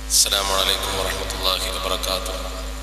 السلام عليكم ورحمة الله وبركاته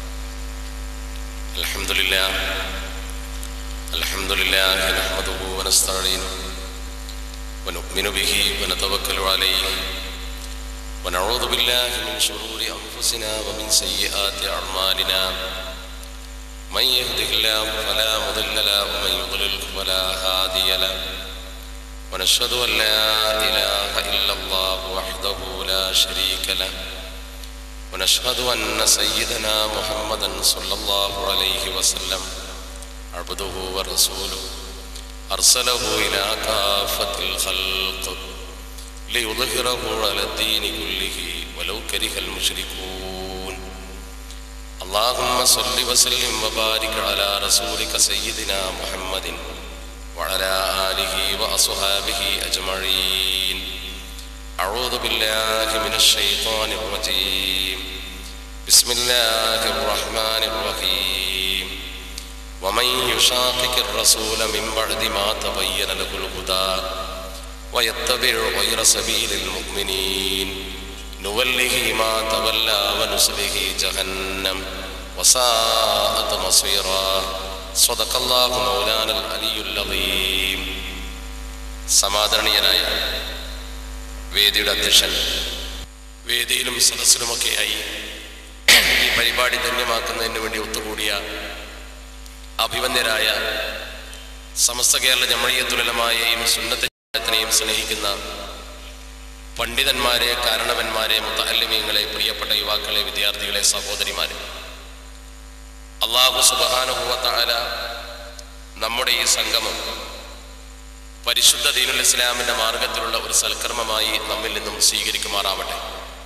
الحمد لله الحمد لله نحمده ونستعينه ونؤمن به ونتوكل عليه ونعوذ بالله من شرور أنفسنا ومن سيئات أعمالنا من يهده الله فلا مضل له ومن يضلل فلا هادي له ونشهد أن لا إله إلا الله وحده لا شريك له ونشهد أن سيدنا محمدا صلى الله عليه وسلم عبده ورسوله أرسله إلى كافة الخلق ليظهره على الدين كله ولو كره المشركون اللهم صل وسلم وبارك على رسولك سيدنا محمد وعلى آله وأصحابه أجمعين أعوذ بالله من الشيطان الرجيم بسم الله الرحمن الرحيم ومن يشاقق الرسول من بعد ما تبين له الهدى ويتبع غير سبيل المؤمنين نوله ما تولى ونسله جهنم وساءت مصيرا صدق الله مولانا العلي العظيم സമാദരണീയനായ വേദിയുടെ അധ്യക്ഷൻ വേദിയിലും സദസ്സിലുമൊക്കെയായി ഈ പരിപാടി ധന്യമാക്കുന്നതിന് വേണ്ടി ഒത്തുകൂടിയ അഭിവന്യരായ സമസ്ത കേരള ജമഴീയത്തുലമായെയും സുന്നത്തിനെയും സ്നേഹിക്കുന്ന പണ്ഡിതന്മാരെ കാരണവന്മാരെ മുത്തഹല്യമീങ്ങളെ പ്രിയപ്പെട്ട യുവാക്കളെ വിദ്യാർത്ഥികളെ സഹോദരിമാരെ അള്ളാഹു സുബാനുഭവത്താല നമ്മുടെ ഈ സംഗമം പരിശുദ്ധ ദീനുൽ ഇസ്ലാമിന്റെ മാർഗത്തിലുള്ള ഒരു സൽക്കർമ്മമായി നമ്മിൽ നിന്നും സ്വീകരിക്കുമാറാവട്ടെ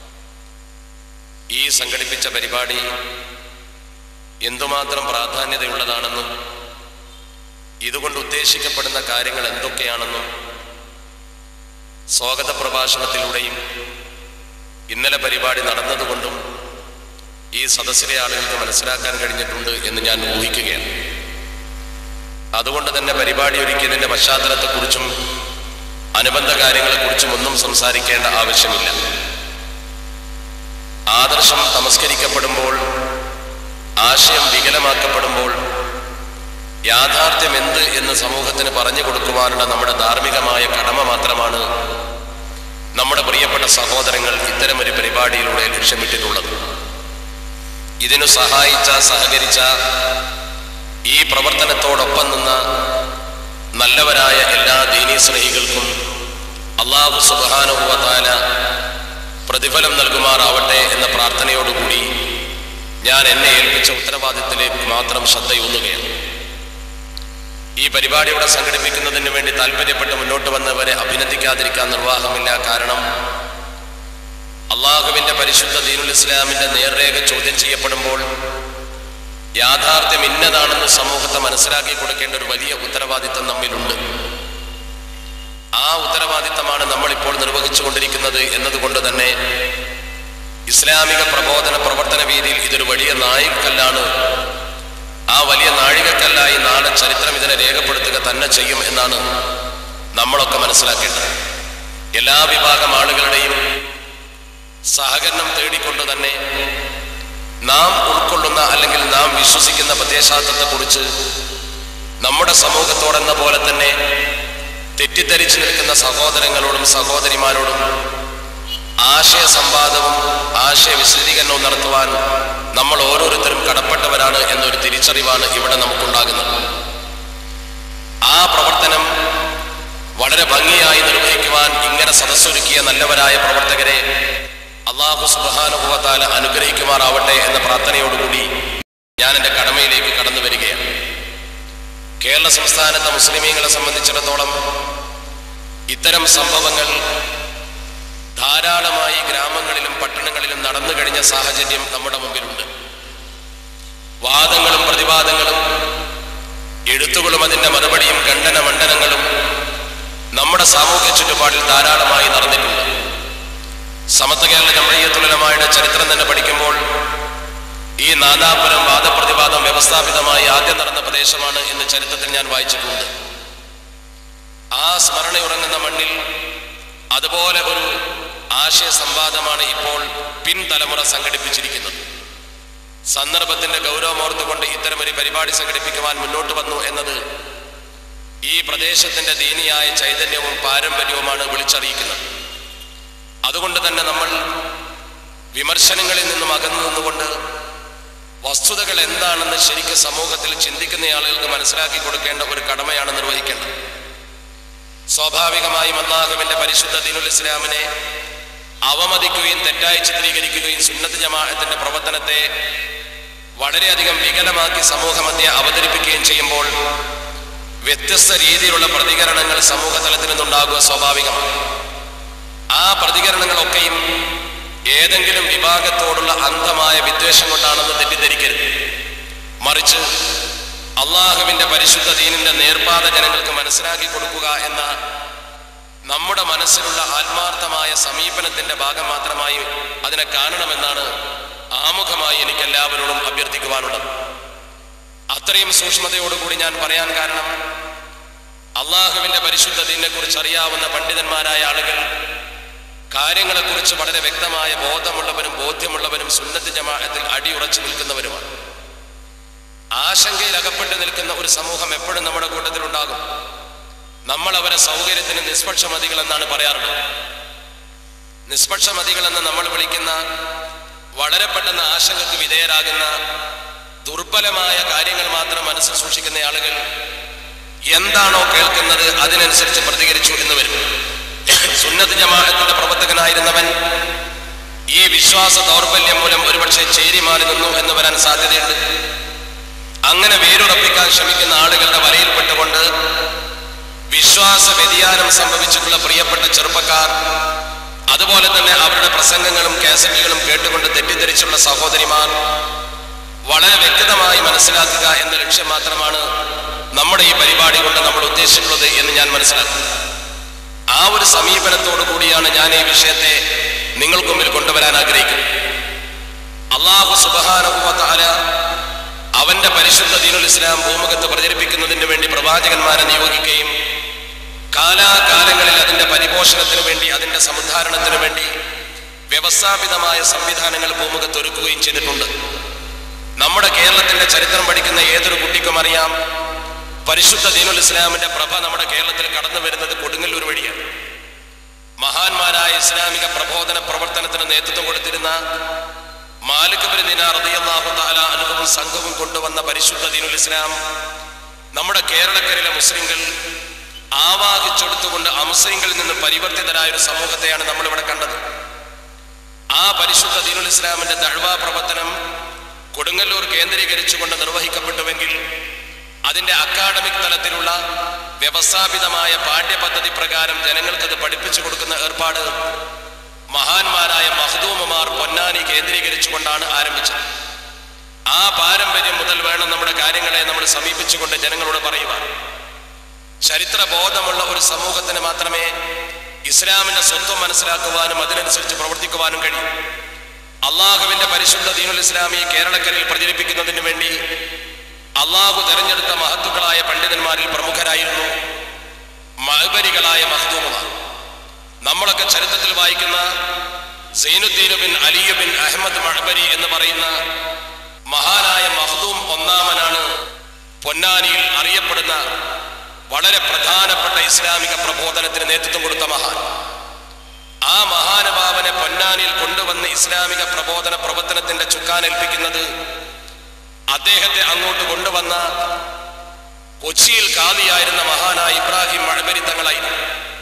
ഈ സംഘടിപ്പിച്ച പരിപാടി എന്തുമാത്രം പ്രാധാന്യതയുള്ളതാണെന്നും ഇതുകൊണ്ട് ഉദ്ദേശിക്കപ്പെടുന്ന കാര്യങ്ങൾ എന്തൊക്കെയാണെന്നും സ്വാഗത പ്രഭാഷണത്തിലൂടെയും ഇന്നലെ പരിപാടി നടന്നതുകൊണ്ടും ഈ സദസ്സിലെ ആളുകൾക്ക് മനസ്സിലാക്കാൻ കഴിഞ്ഞിട്ടുണ്ട് എന്ന് ഞാൻ ഊഹിക്കുകയാണ് അതുകൊണ്ട് തന്നെ പരിപാടി ഒരുക്കിയതിന്റെ പശ്ചാത്തലത്തെക്കുറിച്ചും അനുബന്ധ കാര്യങ്ങളെക്കുറിച്ചും ഒന്നും സംസാരിക്കേണ്ട ആവശ്യമില്ല ആദർശം തമസ്കരിക്കപ്പെടുമ്പോൾ ആശയം വികലമാക്കപ്പെടുമ്പോൾ യാഥാർത്ഥ്യം എന്ത് എന്ന് സമൂഹത്തിന് പറഞ്ഞു കൊടുക്കുവാനുള്ള നമ്മുടെ ധാർമ്മികമായ കടമ മാത്രമാണ് നമ്മുടെ പ്രിയപ്പെട്ട സഹോദരങ്ങൾ ഇത്തരമൊരു പരിപാടിയിലൂടെ ലക്ഷ്യമിട്ടിട്ടുള്ളത് ഇതിനു സഹായിച്ച സഹകരിച്ച ഈ പ്രവർത്തനത്തോടൊപ്പം നിന്ന നല്ലവരായ എല്ലാ ദീനീ സ്നേഹികൾക്കും അള്ളാഹു സുബാനുഭവത്താല പ്രതിഫലം നൽകുമാറാവട്ടെ എന്ന പ്രാർത്ഥനയോടുകൂടി ഞാൻ എന്നെ ഏൽപ്പിച്ച ഉത്തരവാദിത്തത്തിലേക്ക് മാത്രം ശ്രദ്ധയൂന്നുകയാണ് ഈ പരിപാടി ഇവിടെ സംഘടിപ്പിക്കുന്നതിന് വേണ്ടി താല്പര്യപ്പെട്ട് മുന്നോട്ട് വന്നവരെ അഭിനന്ദിക്കാതിരിക്കാൻ നിർവാഹമില്ല കാരണം അള്ളാഹുവിന്റെ പരിശുദ്ധ ദീനുൽ ഇസ്ലാമിന്റെ നേർരേഖ ചോദ്യം ചെയ്യപ്പെടുമ്പോൾ യാഥാർത്ഥ്യം ഇന്നതാണെന്ന് സമൂഹത്തെ മനസ്സിലാക്കി കൊടുക്കേണ്ട ഒരു വലിയ ഉത്തരവാദിത്തം നമ്മിലുണ്ട് ആ ഉത്തരവാദിത്തമാണ് നമ്മൾ ഇപ്പോൾ നിർവഹിച്ചുകൊണ്ടിരിക്കുന്നത് എന്നതുകൊണ്ട് തന്നെ ഇസ്ലാമിക പ്രബോധന പ്രവർത്തന രീതിയിൽ ഇതൊരു വലിയ നായികക്കല്ലാണ് ആ വലിയ നാഴികക്കല്ലായി നാളെ ചരിത്രം ഇതിനെ രേഖപ്പെടുത്തുക തന്നെ ചെയ്യും എന്നാണ് നമ്മളൊക്കെ മനസ്സിലാക്കേണ്ടത് എല്ലാ വിഭാഗം ആളുകളുടെയും സഹകരണം തേടിക്കൊണ്ട് തന്നെ നാം ഉൾക്കൊള്ളുന്ന അല്ലെങ്കിൽ നാം വിശ്വസിക്കുന്ന പ്രത്യയശാസ്ത്രത്തെക്കുറിച്ച് നമ്മുടെ സമൂഹത്തോടെന്ന പോലെ തന്നെ തെറ്റിദ്ധരിച്ചു നിൽക്കുന്ന സഹോദരങ്ങളോടും സഹോദരിമാരോടും ആശയ സംവാദവും ആശയ വിശദീകരണവും നടത്തുവാൻ നമ്മൾ ഓരോരുത്തരും കടപ്പെട്ടവരാണ് എന്നൊരു തിരിച്ചറിവാണ് ഇവിടെ നമുക്കുണ്ടാകുന്നത് ആ പ്രവർത്തനം വളരെ ഭംഗിയായി നിർവഹിക്കുവാൻ ഇങ്ങനെ സദസ്സൊരുക്കിയ നല്ലവരായ പ്രവർത്തകരെ അള്ളാഹു സുബാനുഭവത്താല അനുഗ്രഹിക്കുമാറാവട്ടെ എന്ന പ്രാർത്ഥനയോടുകൂടി ഞാൻ എൻ്റെ കടമയിലേക്ക് കടന്നു വരികയാണ് കേരള സംസ്ഥാനത്തെ മുസ്ലിമീങ്ങളെ സംബന്ധിച്ചിടത്തോളം ഇത്തരം സംഭവങ്ങൾ ധാരാളമായി ഗ്രാമങ്ങളിലും പട്ടണങ്ങളിലും നടന്നു കഴിഞ്ഞ സാഹചര്യം നമ്മുടെ മുമ്പിലുണ്ട് വാദങ്ങളും പ്രതിവാദങ്ങളും എഴുത്തുകളും അതിന്റെ മറുപടിയും ഖണ്ഡന മണ്ഡലങ്ങളും നമ്മുടെ സാമൂഹ്യ ചുറ്റുപാടിൽ ധാരാളമായി നടന്നിട്ടുണ്ട് സമത്വ കേരള ജമഴീയത്തുലമായുടെ ചരിത്രം തന്നെ പഠിക്കുമ്പോൾ ഈ നാദാപുരം വാദപ്രതിവാദം വ്യവസ്ഥാപിതമായി ആദ്യം നടന്ന പ്രദേശമാണ് എന്ന് ചരിത്രത്തിൽ ഞാൻ വായിച്ചിട്ടുണ്ട് ആ സ്മരണയുറങ്ങുന്ന മണ്ണിൽ അതുപോലെ ഒരു ആശയ സംവാദമാണ് ഇപ്പോൾ പിൻതലമുറ സംഘടിപ്പിച്ചിരിക്കുന്നത് സന്ദർഭത്തിന്റെ ഗൗരവമോർത്തുകൊണ്ട് ഇത്തരമൊരു പരിപാടി സംഘടിപ്പിക്കുവാൻ മുന്നോട്ട് വന്നു എന്നത് ഈ പ്രദേശത്തിന്റെ ദീനിയായ ചൈതന്യവും പാരമ്പര്യവുമാണ് വിളിച്ചറിയിക്കുന്നത് അതുകൊണ്ട് തന്നെ നമ്മൾ വിമർശനങ്ങളിൽ നിന്നും അകന്നു നിന്നുകൊണ്ട് വസ്തുതകൾ എന്താണെന്ന് ശരിക്കും സമൂഹത്തിൽ ചിന്തിക്കുന്ന ആളുകൾക്ക് മനസ്സിലാക്കി കൊടുക്കേണ്ട ഒരു കടമയാണ് നിർവഹിക്കേണ്ടത് സ്വാഭാവികമായും അള്ളാഹുവിന്റെ പരിശുദ്ധ ദീനുൽ ഇസ്ലാമിനെ അവമതിക്കുകയും തെറ്റായി ചിത്രീകരിക്കുകയും സുന്നത്ത് ജമാഅത്തിന്റെ പ്രവർത്തനത്തെ വളരെയധികം വികലമാക്കി സമൂഹമധ്യെ അവതരിപ്പിക്കുകയും ചെയ്യുമ്പോൾ വ്യത്യസ്ത രീതിയിലുള്ള പ്രതികരണങ്ങൾ സമൂഹ തലത്തിൽ നിന്നുണ്ടാകുക സ്വാഭാവികമാണ് ആ പ്രതികരണങ്ങളൊക്കെയും ഏതെങ്കിലും വിഭാഗത്തോടുള്ള അന്ധമായ വിദ്വേഷം കൊണ്ടാണെന്ന് തെറ്റിദ്ധരിക്കരുത് മറിച്ച് അള്ളാഹുവിന്റെ പരിശുദ്ധ ദീനിന്റെ നേർപാത ജനങ്ങൾക്ക് മനസ്സിലാക്കി കൊടുക്കുക എന്ന നമ്മുടെ മനസ്സിലുള്ള ആത്മാർത്ഥമായ സമീപനത്തിന്റെ ഭാഗം മാത്രമായി അതിനെ കാണണമെന്നാണ് ആമുഖമായി എനിക്ക് എല്ലാവരോടും അഭ്യർത്ഥിക്കുവാനുള്ളത് അത്രയും സൂക്ഷ്മതയോടുകൂടി ഞാൻ പറയാൻ കാരണം അള്ളാഹുവിന്റെ പരിശുദ്ധ ദീനെ കുറിച്ച് അറിയാവുന്ന പണ്ഡിതന്മാരായ ആളുകൾ കാര്യങ്ങളെക്കുറിച്ച് വളരെ വ്യക്തമായ ബോധമുള്ളവരും ബോധ്യമുള്ളവരും സുന്നത്ത് ജമാഅത്തിൽ അടിയുറച്ചു നിൽക്കുന്നവരുമാണ് ആശങ്കയിൽ അകപ്പെട്ട് നിൽക്കുന്ന ഒരു സമൂഹം എപ്പോഴും നമ്മുടെ കൂട്ടത്തിലുണ്ടാകും നമ്മൾ അവരെ സൗകര്യത്തിന് നിഷ്പക്ഷമതികൾ എന്നാണ് പറയാറുള്ളത് നിഷ്പക്ഷമതികൾ എന്ന് നമ്മൾ വിളിക്കുന്ന വളരെ പെട്ടെന്ന് ആശങ്കക്ക് വിധേയരാകുന്ന ദുർബലമായ കാര്യങ്ങൾ മാത്രം മനസ്സിൽ സൂക്ഷിക്കുന്ന ആളുകൾ എന്താണോ കേൾക്കുന്നത് അതിനനുസരിച്ച് പ്രതികരിച്ചു എന്ന് വരും സുന്നത്ത് ജമാഅത്തിന്റെ പ്രവർത്തകനായിരുന്നവൻ ഈ വിശ്വാസ ദൗർബല്യം മൂലം ഒരുപക്ഷെ ചേരി മാറി നിന്നു എന്ന് വരാൻ സാധ്യതയുണ്ട് അങ്ങനെ വേരുറപ്പിക്കാൻ ശ്രമിക്കുന്ന ആളുകളുടെ വലയിൽപ്പെട്ടുകൊണ്ട് വിശ്വാസ വ്യതിയാനം സംഭവിച്ചിട്ടുള്ള പ്രിയപ്പെട്ട ചെറുപ്പക്കാർ അതുപോലെ തന്നെ അവരുടെ പ്രസംഗങ്ങളും കാസറ്റുകളും കേട്ടുകൊണ്ട് തെറ്റിദ്ധരിച്ചുള്ള സഹോദരിമാർ വളരെ വ്യക്തമായി മനസ്സിലാക്കുക എന്ന ലക്ഷ്യം മാത്രമാണ് നമ്മുടെ ഈ പരിപാടി കൊണ്ട് നമ്മൾ ഉദ്ദേശിച്ചിട്ടുള്ളത് എന്ന് ഞാൻ മനസ്സിലാക്കുന്നു ആ ഒരു സമീപനത്തോടു കൂടിയാണ് ഞാൻ ഈ വിഷയത്തെ നിങ്ങൾക്ക് മുമ്പിൽ കൊണ്ടുവരാൻ ആഗ്രഹിക്കുന്നത് അള്ളാഹു സുബാനുഭവത്താല അവന്റെ പരിശുദ്ധ ദീനുൽ ഇസ്ലാം ഭൂമുഖത്ത് പ്രചരിപ്പിക്കുന്നതിന് വേണ്ടി പ്രവാചകന്മാരെ നിയോഗിക്കുകയും കാലാകാലങ്ങളിൽ അതിന്റെ പരിപോഷണത്തിന് വേണ്ടി അതിന്റെ സമുദ്ധാരണത്തിന് വേണ്ടി വ്യവസ്ഥാപിതമായ സംവിധാനങ്ങൾ ഭൂമുഖത്ത് ഒരുക്കുകയും ചെയ്തിട്ടുണ്ട് നമ്മുടെ കേരളത്തിന്റെ ചരിത്രം പഠിക്കുന്ന ഏതൊരു കുട്ടിക്കും അറിയാം പരിശുദ്ധ ദീനുൽ ഇസ്ലാമിന്റെ പ്രഭ നമ്മുടെ കേരളത്തിൽ കടന്നു വരുന്നത് കൊടുങ്ങല്ലൂർ വഴിയാണ് മഹാന്മാരായ ഇസ്ലാമിക പ്രബോധന പ്രവർത്തനത്തിന് നേതൃത്വം കൊടുത്തിരുന്ന മാലിക് ബിൻ ദിനാർ റളിയല്ലാഹു തആല അനുഭവം സംഘവും കൊണ്ടുവന്ന പരിശുദ്ധ ദീനുൽ ഇസ്ലാം നമ്മുടെ കേരളക്കരയിലെ മുസ്ലിങ്ങൾ ആവാഹിച്ചെടുത്തുകൊണ്ട് അമുസ്ലിങ്ങളിൽ നിന്ന് പരിവർത്തിതരായ ഒരു സമൂഹത്തെയാണ് നമ്മൾ ഇവിടെ കണ്ടത് ആ പരിശുദ്ധ ദീനുൽ ഇസ്ലാമിന്റെ ദഴ്വാ പ്രവർത്തനം കൊടുങ്ങല്ലൂർ കേന്ദ്രീകരിച്ചുകൊണ്ട് നിർവഹിക്കപ്പെട്ടുവെങ്കിൽ അതിന്റെ അക്കാഡമിക് തലത്തിലുള്ള വ്യവസ്ഥാപിതമായ പാഠ്യപദ്ധതി പ്രകാരം ജനങ്ങൾക്കത് പഠിപ്പിച്ചു കൊടുക്കുന്ന ഏർപ്പാട് മഹാന്മാരായ മഹദൂമമാർ പൊന്നാനി കേന്ദ്രീകരിച്ചുകൊണ്ടാണ് ആരംഭിച്ചത് ആ പാരമ്പര്യം മുതൽ വേണം നമ്മുടെ കാര്യങ്ങളെ നമ്മൾ സമീപിച്ചുകൊണ്ട് ജനങ്ങളോട് പറയുക ചരിത്ര ബോധമുള്ള ഒരു സമൂഹത്തിന് മാത്രമേ ഇസ്ലാമിന്റെ സ്വത്വം മനസ്സിലാക്കുവാനും അതിനനുസരിച്ച് പ്രവർത്തിക്കുവാനും കഴിയും അള്ളാഹുവിന്റെ പരിശുദ്ധ ദീനുൽ ഇസ്ലാമി കേരളക്കരയിൽ പ്രചരിപ്പിക്കുന്നതിന് വേണ്ടി അള്ളാഹു തെരഞ്ഞെടുത്ത മഹത്തുക്കളായ പണ്ഡിതന്മാരിൽ പ്രമുഖരായിരുന്നു മഹബരികളായ മഹദൂമമാർ നമ്മളൊക്കെ ചരിത്രത്തിൽ വായിക്കുന്ന സൈനുദ്ദീൻ ബിൻ അലിയു ബിൻ അഹമ്മദ് മഹബരി എന്ന് പറയുന്ന മഹാനായ മഹദൂം ഒന്നാമനാണ് പൊന്നാനിയിൽ അറിയപ്പെടുന്ന വളരെ പ്രധാനപ്പെട്ട ഇസ്ലാമിക പ്രബോധനത്തിന് നേതൃത്വം കൊടുത്ത മഹാൻ ആ മഹാനുഭാവനെ പൊന്നാനിയിൽ കൊണ്ടുവന്ന് ഇസ്ലാമിക പ്രബോധന പ്രവർത്തനത്തിന്റെ ചുക്കാനേൽപ്പിക്കുന്നത് അദ്ദേഹത്തെ അങ്ങോട്ട് കൊണ്ടുവന്ന കൊച്ചിയിൽ കാതിയായിരുന്ന മഹാനായ ഇബ്രാഹിം മഴബരി തങ്ങളായിരുന്നു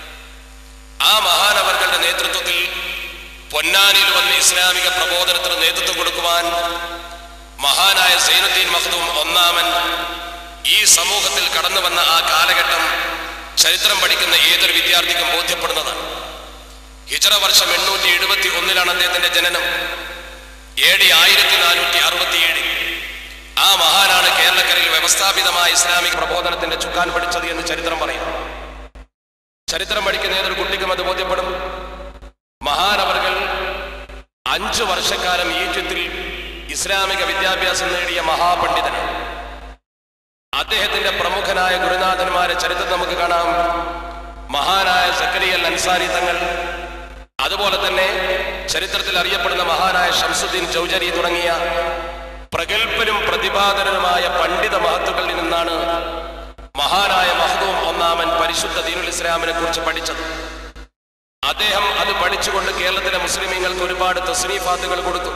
ആ മഹാനവർകളുടെ നേതൃത്വത്തിൽ പൊന്നാനിയിൽ വന്ന് ഇസ്ലാമിക പ്രബോധനത്തിന് നേതൃത്വം കൊടുക്കുവാൻ മഹാനായ സൈനുദ്ദീൻ മഖ്ദൂം ഒന്നാമൻ ഈ സമൂഹത്തിൽ കടന്നു വന്ന ആ കാലഘട്ടം ചരിത്രം പഠിക്കുന്ന ഏതൊരു വിദ്യാർത്ഥിക്കും ബോധ്യപ്പെടുന്നതാണ് ഹിജറ വർഷം എണ്ണൂറ്റി എഴുപത്തി ഒന്നിലാണ് അദ്ദേഹത്തിന്റെ ജനനം എ ഡി ആയിരത്തി നാനൂറ്റി അറുപത്തിയേഴിൽ ആ മഹാനാണ് കേരളക്കരയിൽ വ്യവസ്ഥാപിതമായ ഇസ്ലാമിക് പ്രബോധനത്തിന്റെ ചുക്കാൻ പഠിച്ചത് എന്ന് ചരിത്രം പറയും ചരിത്രം പഠിക്കുന്ന ഏതൊരു കുട്ടിക്കും അത് ബോധ്യപ്പെടും മഹാനവറുകൾ അഞ്ചു വർഷക്കാലം ഈജിപ്തിൽ ഇസ്ലാമിക വിദ്യാഭ്യാസം നേടിയ മഹാപണ്ഡിതനാണ് അദ്ദേഹത്തിന്റെ പ്രമുഖനായ ഗുരുനാഥന്മാരെ ചരിത്രം നമുക്ക് കാണാം മഹാനായ സക്കരിയൽ അൻസാരി തങ്ങൾ അതുപോലെ തന്നെ ചരിത്രത്തിൽ അറിയപ്പെടുന്ന മഹാനായ ഷംസുദ്ദീൻ ചൗജരി തുടങ്ങിയ പ്രഗത്ഭരും പ്രതിപാദനരുമായ പണ്ഡിത മഹത്തുക്കളിൽ നിന്നാണ് മഹാനായ മഹദൂം ഒന്നാമൻ പരിശുദ്ധ ദീനുൽ ഇസ്ലാമിനെ കുറിച്ച് പഠിച്ചത് അദ്ദേഹം അത് പഠിച്ചുകൊണ്ട് കേരളത്തിലെ മുസ്ലിമീങ്ങൾക്ക് ഒരുപാട് തസ്രീഫാത്തുകൾ കൊടുത്തു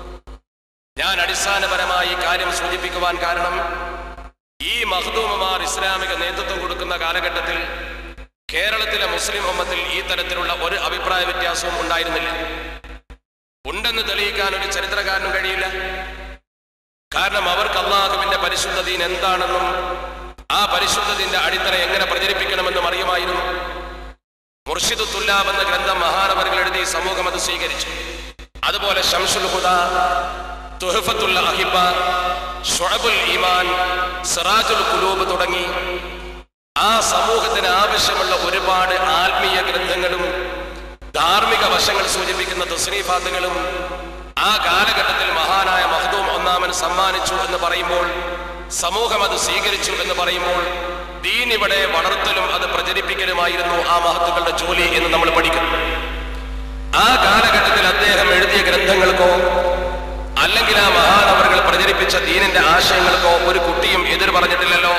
ഞാൻ അടിസ്ഥാനപരമായി ഈ കാര്യം സൂചിപ്പിക്കുവാൻ കാരണം ഈ മഹദൂമമാർ ഇസ്ലാമിക നേതൃത്വം കൊടുക്കുന്ന കാലഘട്ടത്തിൽ കേരളത്തിലെ മുസ്ലിം ഉമ്മത്തിൽ ഈ തരത്തിലുള്ള ഒരു അഭിപ്രായ വ്യത്യാസവും ഉണ്ടായിരുന്നില്ല ഉണ്ടെന്ന് തെളിയിക്കാൻ ഒരു ചരിത്രകാരനും കഴിയില്ല കാരണം അവർക്ക് അള്ളാഹുവിന്റെ പരിശുദ്ധ ദീൻ എന്താണെന്നും ആ പരിശുദ്ധത്തിന്റെ അടിത്തറ എങ്ങനെ പ്രചരിപ്പിക്കണമെന്നും അറിയുമായിരുന്നു മുർഷിദ് തുല്ലാബ് എന്ന ഗ്രന്ഥം മഹാനവറുകൾ എഴുതി സമൂഹം അത് സ്വീകരിച്ചു അതുപോലെ ഷംസുൽ ഹുദ തുഹഫത്തുൽ അഹിബ ഷുഅബുൽ ഈമാൻ സിറാജുൽ കുലൂബ് തുടങ്ങി ആ സമൂഹത്തിന് ആവശ്യമുള്ള ഒരുപാട് ആത്മീയ ഗ്രന്ഥങ്ങളും ധാർമ്മിക വശങ്ങൾ സൂചിപ്പിക്കുന്ന തസ്രീഫാത്തുകളും ആ കാലഘട്ടത്തിൽ മഹാനായ മഹദൂം ഒന്നാമൻ സമ്മാനിച്ചു എന്ന് പറയുമ്പോൾ സമൂഹം അത് സ്വീകരിച്ചു എന്ന് പറയുമ്പോൾ ദീൻ ഇവിടെ വളർത്തലും അത് പ്രചരിപ്പിക്കലുമായിരുന്നു ആ മഹത്തുക്കളുടെ ജോലി എന്ന് നമ്മൾ പഠിക്കുന്നു ആ കാലഘട്ടത്തിൽ അദ്ദേഹം എഴുതിയ ഗ്രന്ഥങ്ങൾക്കോ അല്ലെങ്കിൽ ആ മഹാനവറുകൾ പ്രചരിപ്പിച്ച ദീനിന്റെ ആശയങ്ങൾക്കോ ഒരു കുട്ടിയും എതിർ പറഞ്ഞിട്ടില്ലല്ലോ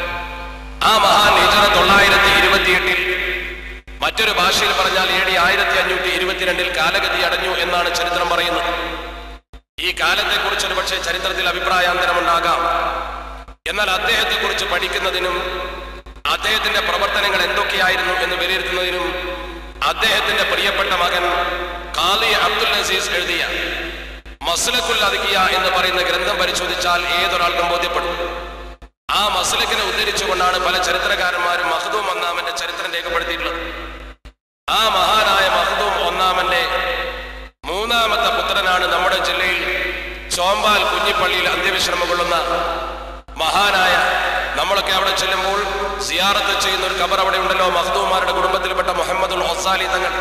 ആ മഹാൻ ഹിജറ തൊള്ളായിരത്തി ഇരുപത്തിയെട്ടിൽ മറ്റൊരു ഭാഷയിൽ പറഞ്ഞാൽ എ ഡി ആയിരത്തി അഞ്ഞൂറ്റി ഇരുപത്തിരണ്ടിൽ കാലഗതി അടഞ്ഞു എന്നാണ് ചരിത്രം പറയുന്നത് ഈ കാലത്തെക്കുറിച്ച് ഒരു പക്ഷേ ചരിത്രത്തിൽ അഭിപ്രായാന്തരമുണ്ടാകാം എന്നാൽ അദ്ദേഹത്തെക്കുറിച്ച് പഠിക്കുന്നതിനും അദ്ദേഹത്തിന്റെ പ്രവർത്തനങ്ങൾ എന്തൊക്കെയായിരുന്നു എന്ന് വിലയിരുത്തുന്നതിനും അദ്ദേഹത്തിന്റെ പ്രിയപ്പെട്ട മകൻ കാലി അബ്ദുൽ അസീസ് എഴുതിയ മസ്ലക്കുൽ അദിക്കിയ എന്ന് പറയുന്ന ഗ്രന്ഥം പരിശോധിച്ചാൽ ഏതൊരാൾക്കും ബോധ്യപ്പെടും ആ മസ്ലക്കിനെ ഉദ്ധരിച്ചുകൊണ്ടാണ് പല ചരിത്രകാരന്മാരും മഹദൂം ഒന്നാമന്റെ ചരിത്രം രേഖപ്പെടുത്തിയിട്ടുള്ളത് ആ മഹാനായ മഹദൂം ഒന്നാമന്റെ മൂന്നാമത്തെ പുത്രനാണ് നമ്മുടെ ജില്ലയിൽ ചോമ്പാൽ കുഞ്ഞിപ്പള്ളിയിൽ അന്ത്യവിശ്രമം കൊള്ളുന്ന മഹാനായ നമ്മളൊക്കെ അവിടെ ചെല്ലുമ്പോൾ സിയാറത്ത് ചെയ്യുന്ന ഒരു കബർ അവിടെ ഉണ്ടല്ലോ മഹദൂമാരുടെ കുടുംബത്തിൽപ്പെട്ട മുഹമ്മദുൽ ഒസാലി തങ്ങൾ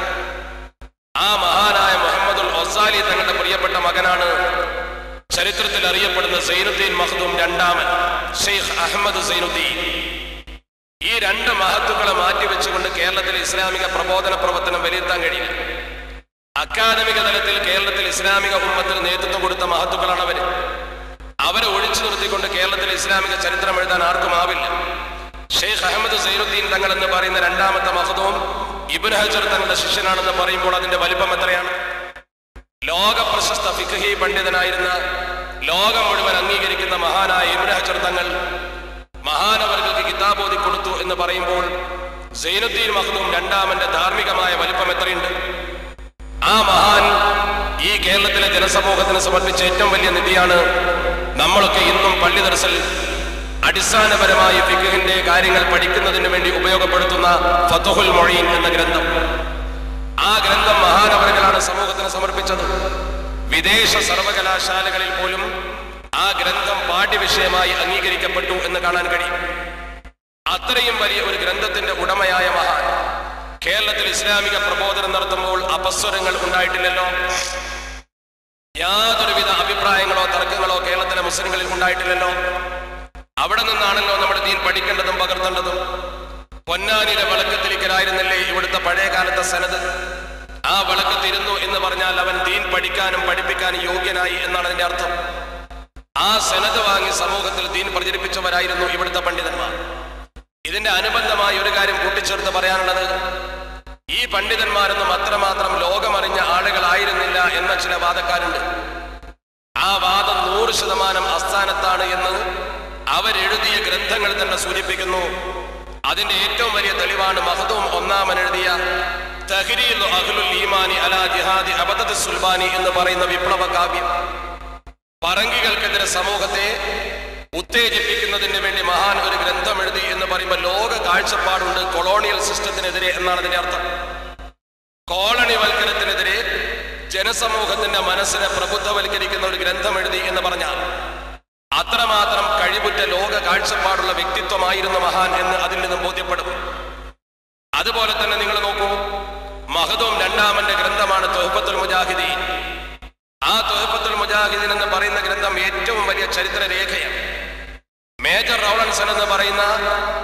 ആ മഹാനായ മുഹമ്മദുൽ ഒസാലി തങ്ങളുടെ പ്രിയപ്പെട്ട മകനാണ് ചരിത്രത്തിൽ അറിയപ്പെടുന്ന സൈനുദ്ദീൻ മഹദൂം രണ്ടാമൻ ഷെയ്ഖ് അഹമ്മദ് സൈനുദ്ദീൻ ഈ രണ്ട് മഹത്തുക്കളെ മാറ്റിവെച്ചുകൊണ്ട് കേരളത്തിലെ ഇസ്ലാമിക പ്രബോധന പ്രവർത്തനം വിലയിരുത്താൻ കഴിയില്ല അക്കാദമിക തലത്തിൽ കേരളത്തിൽ ഇസ്ലാമിക ഉമ്മത്തിന് നേതൃത്വം കൊടുത്ത മഹത്തുക്കളാണ് അവര് അവരെ ഒഴിച്ചു നിർത്തിക്കൊണ്ട് കേരളത്തിലെ ഇസ്ലാമിക ചരിത്രം എഴുതാൻ ആർക്കും ആവില്ല ഷെയ്ഖ് അഹമ്മദ് സൈനുദ്ദീൻ തങ്ങൾ എന്ന് പറയുന്ന രണ്ടാമത്തെ മഹദവും ഇബുൻ ഹജർ തങ്ങളുടെ ശിഷ്യനാണെന്ന് പറയുമ്പോൾ അതിന്റെ വലിപ്പം എത്രയാണ് ലോക പ്രശസ്ത ഫിഖഹി പണ്ഡിതനായിരുന്ന ലോകം മുഴുവൻ അംഗീകരിക്കുന്ന മഹാനായ ഇബുൻ ഹജർ തങ്ങൾ മഹാനവർക്ക് കിതാബ് ഓതി കൊടുത്തു എന്ന് പറയുമ്പോൾ സൈനുദ്ദീൻ മഹദൂം രണ്ടാമന്റെ ധാർമ്മികമായ വലിപ്പം എത്രയുണ്ട് ആ മഹാൻ ഈ കേരളത്തിലെ ജനസമൂഹത്തിന് സമർപ്പിച്ച ഏറ്റവും വലിയ നിധിയാണ് നമ്മളൊക്കെ ഇന്നും പള്ളി ദർശൽ അടിസ്ഥാനപരമായി ഫിഖിന്റെ കാര്യങ്ങൾ പഠിക്കുന്നതിന് വേണ്ടി ഉപയോഗപ്പെടുത്തുന്ന ഫത്തുഹുൽ മൊഴീൻ എന്ന ഗ്രന്ഥം ആ ഗ്രന്ഥം മഹാനവറുകളാണ് സമൂഹത്തിന് സമർപ്പിച്ചത് വിദേശ സർവകലാശാലകളിൽ പോലും ആ ഗ്രന്ഥം പാഠ്യവിഷയമായി അംഗീകരിക്കപ്പെട്ടു എന്ന് കാണാൻ കഴിയും അത്രയും വലിയ ഒരു ഗ്രന്ഥത്തിന്റെ ഉടമയായ മഹാൻ കേരളത്തിൽ ഇസ്ലാമിക പ്രബോധനം നടത്തുമ്പോൾ അപസ്വരങ്ങൾ ഉണ്ടായിട്ടില്ലല്ലോ യാതൊരുവിധ അഭിപ്രായങ്ങളോ തർക്കങ്ങളോ കേരളത്തിലെ മുസ്ലിങ്ങളിൽ ഉണ്ടായിട്ടില്ലല്ലോ അവിടെ നിന്നാണല്ലോ നമ്മുടെ ദീൻ പഠിക്കേണ്ടതും പകർത്തേണ്ടതും പൊന്നാനിയിലെ വിളക്കത്തിരിക്കലായിരുന്നില്ലേ ഇവിടുത്തെ പഴയ കാലത്തെ സനത് ആ വിളക്കത്തിരുന്നു എന്ന് പറഞ്ഞാൽ അവൻ ദീൻ പഠിക്കാനും പഠിപ്പിക്കാനും യോഗ്യനായി എന്നാണ് അതിന്റെ അർത്ഥം ആ സനത് വാങ്ങി സമൂഹത്തിൽ ദീൻ പ്രചരിപ്പിച്ചവരായിരുന്നു ഇവിടുത്തെ പണ്ഡിതന്മാർ ഇതിന്റെ അനുബന്ധമായി ഒരു കാര്യം കൂട്ടിച്ചേർത്ത് പറയാനുള്ളത് ഈ പണ്ഡിതന്മാരൊന്നും അത്രമാത്രം ലോകമറിഞ്ഞ ആളുകളായിരുന്നില്ല എന്ന ചില വാദക്കാരുണ്ട് ആ വാദം നൂറ് ശതമാനം അസ്ഥാനത്താണ് എന്ന് അവരെഴുതിയ ഗ്രന്ഥങ്ങൾ തന്നെ സൂചിപ്പിക്കുന്നു അതിന്റെ ഏറ്റവും വലിയ തെളിവാണ് മഹദൂം ഒന്നാമൻ എഴുതിയ തഹ്രീൽ അഹ്ലുൽ ഈമാനി അലാ ജിഹാദി അബദത്ത് സുൽബാനി എന്ന് പറയുന്ന വിപ്ലവ കാവ്യം പറങ്കികൾക്കെതിരെ സമൂഹത്തെ ഉത്തേജിപ്പിക്കുന്നതിന് വേണ്ടി മഹാൻ ഒരു ഗ്രന്ഥം എഴുതി എന്ന് പറയുമ്പോൾ ലോക കാഴ്ചപ്പാടുണ്ട് കൊളോണിയൽ സിസ്റ്റത്തിനെതിരെ എന്നാണ് അതിന്റെ അർത്ഥം കോളണിവൽക്കരണത്തിനെതിരെ ജനസമൂഹത്തിന്റെ മനസ്സിനെ പ്രബുദ്ധവൽക്കരിക്കുന്ന ഒരു ഗ്രന്ഥം എഴുതി എന്ന് പറഞ്ഞാൽ അത്രമാത്രം കഴിവുറ്റ ലോക കാഴ്ചപ്പാടുള്ള വ്യക്തിത്വമായിരുന്നു മഹാൻ എന്ന് അതിൽ നിന്നും ബോധ്യപ്പെടും അതുപോലെ തന്നെ നിങ്ങൾ നോക്കൂ മഹദൂം രണ്ടാമന്റെ ഗ്രന്ഥമാണ് തൊഹബത്തുൽ മുജാഹിദീൻ ആ തൊഹബത്തുൽ മുജാഹിദീൻ എന്ന് പറയുന്ന ഗ്രന്ഥം ഏറ്റവും വലിയ ചരിത്ര രേഖയാണ് മേജർ റൗളൻസൺ എന്ന് പറയുന്ന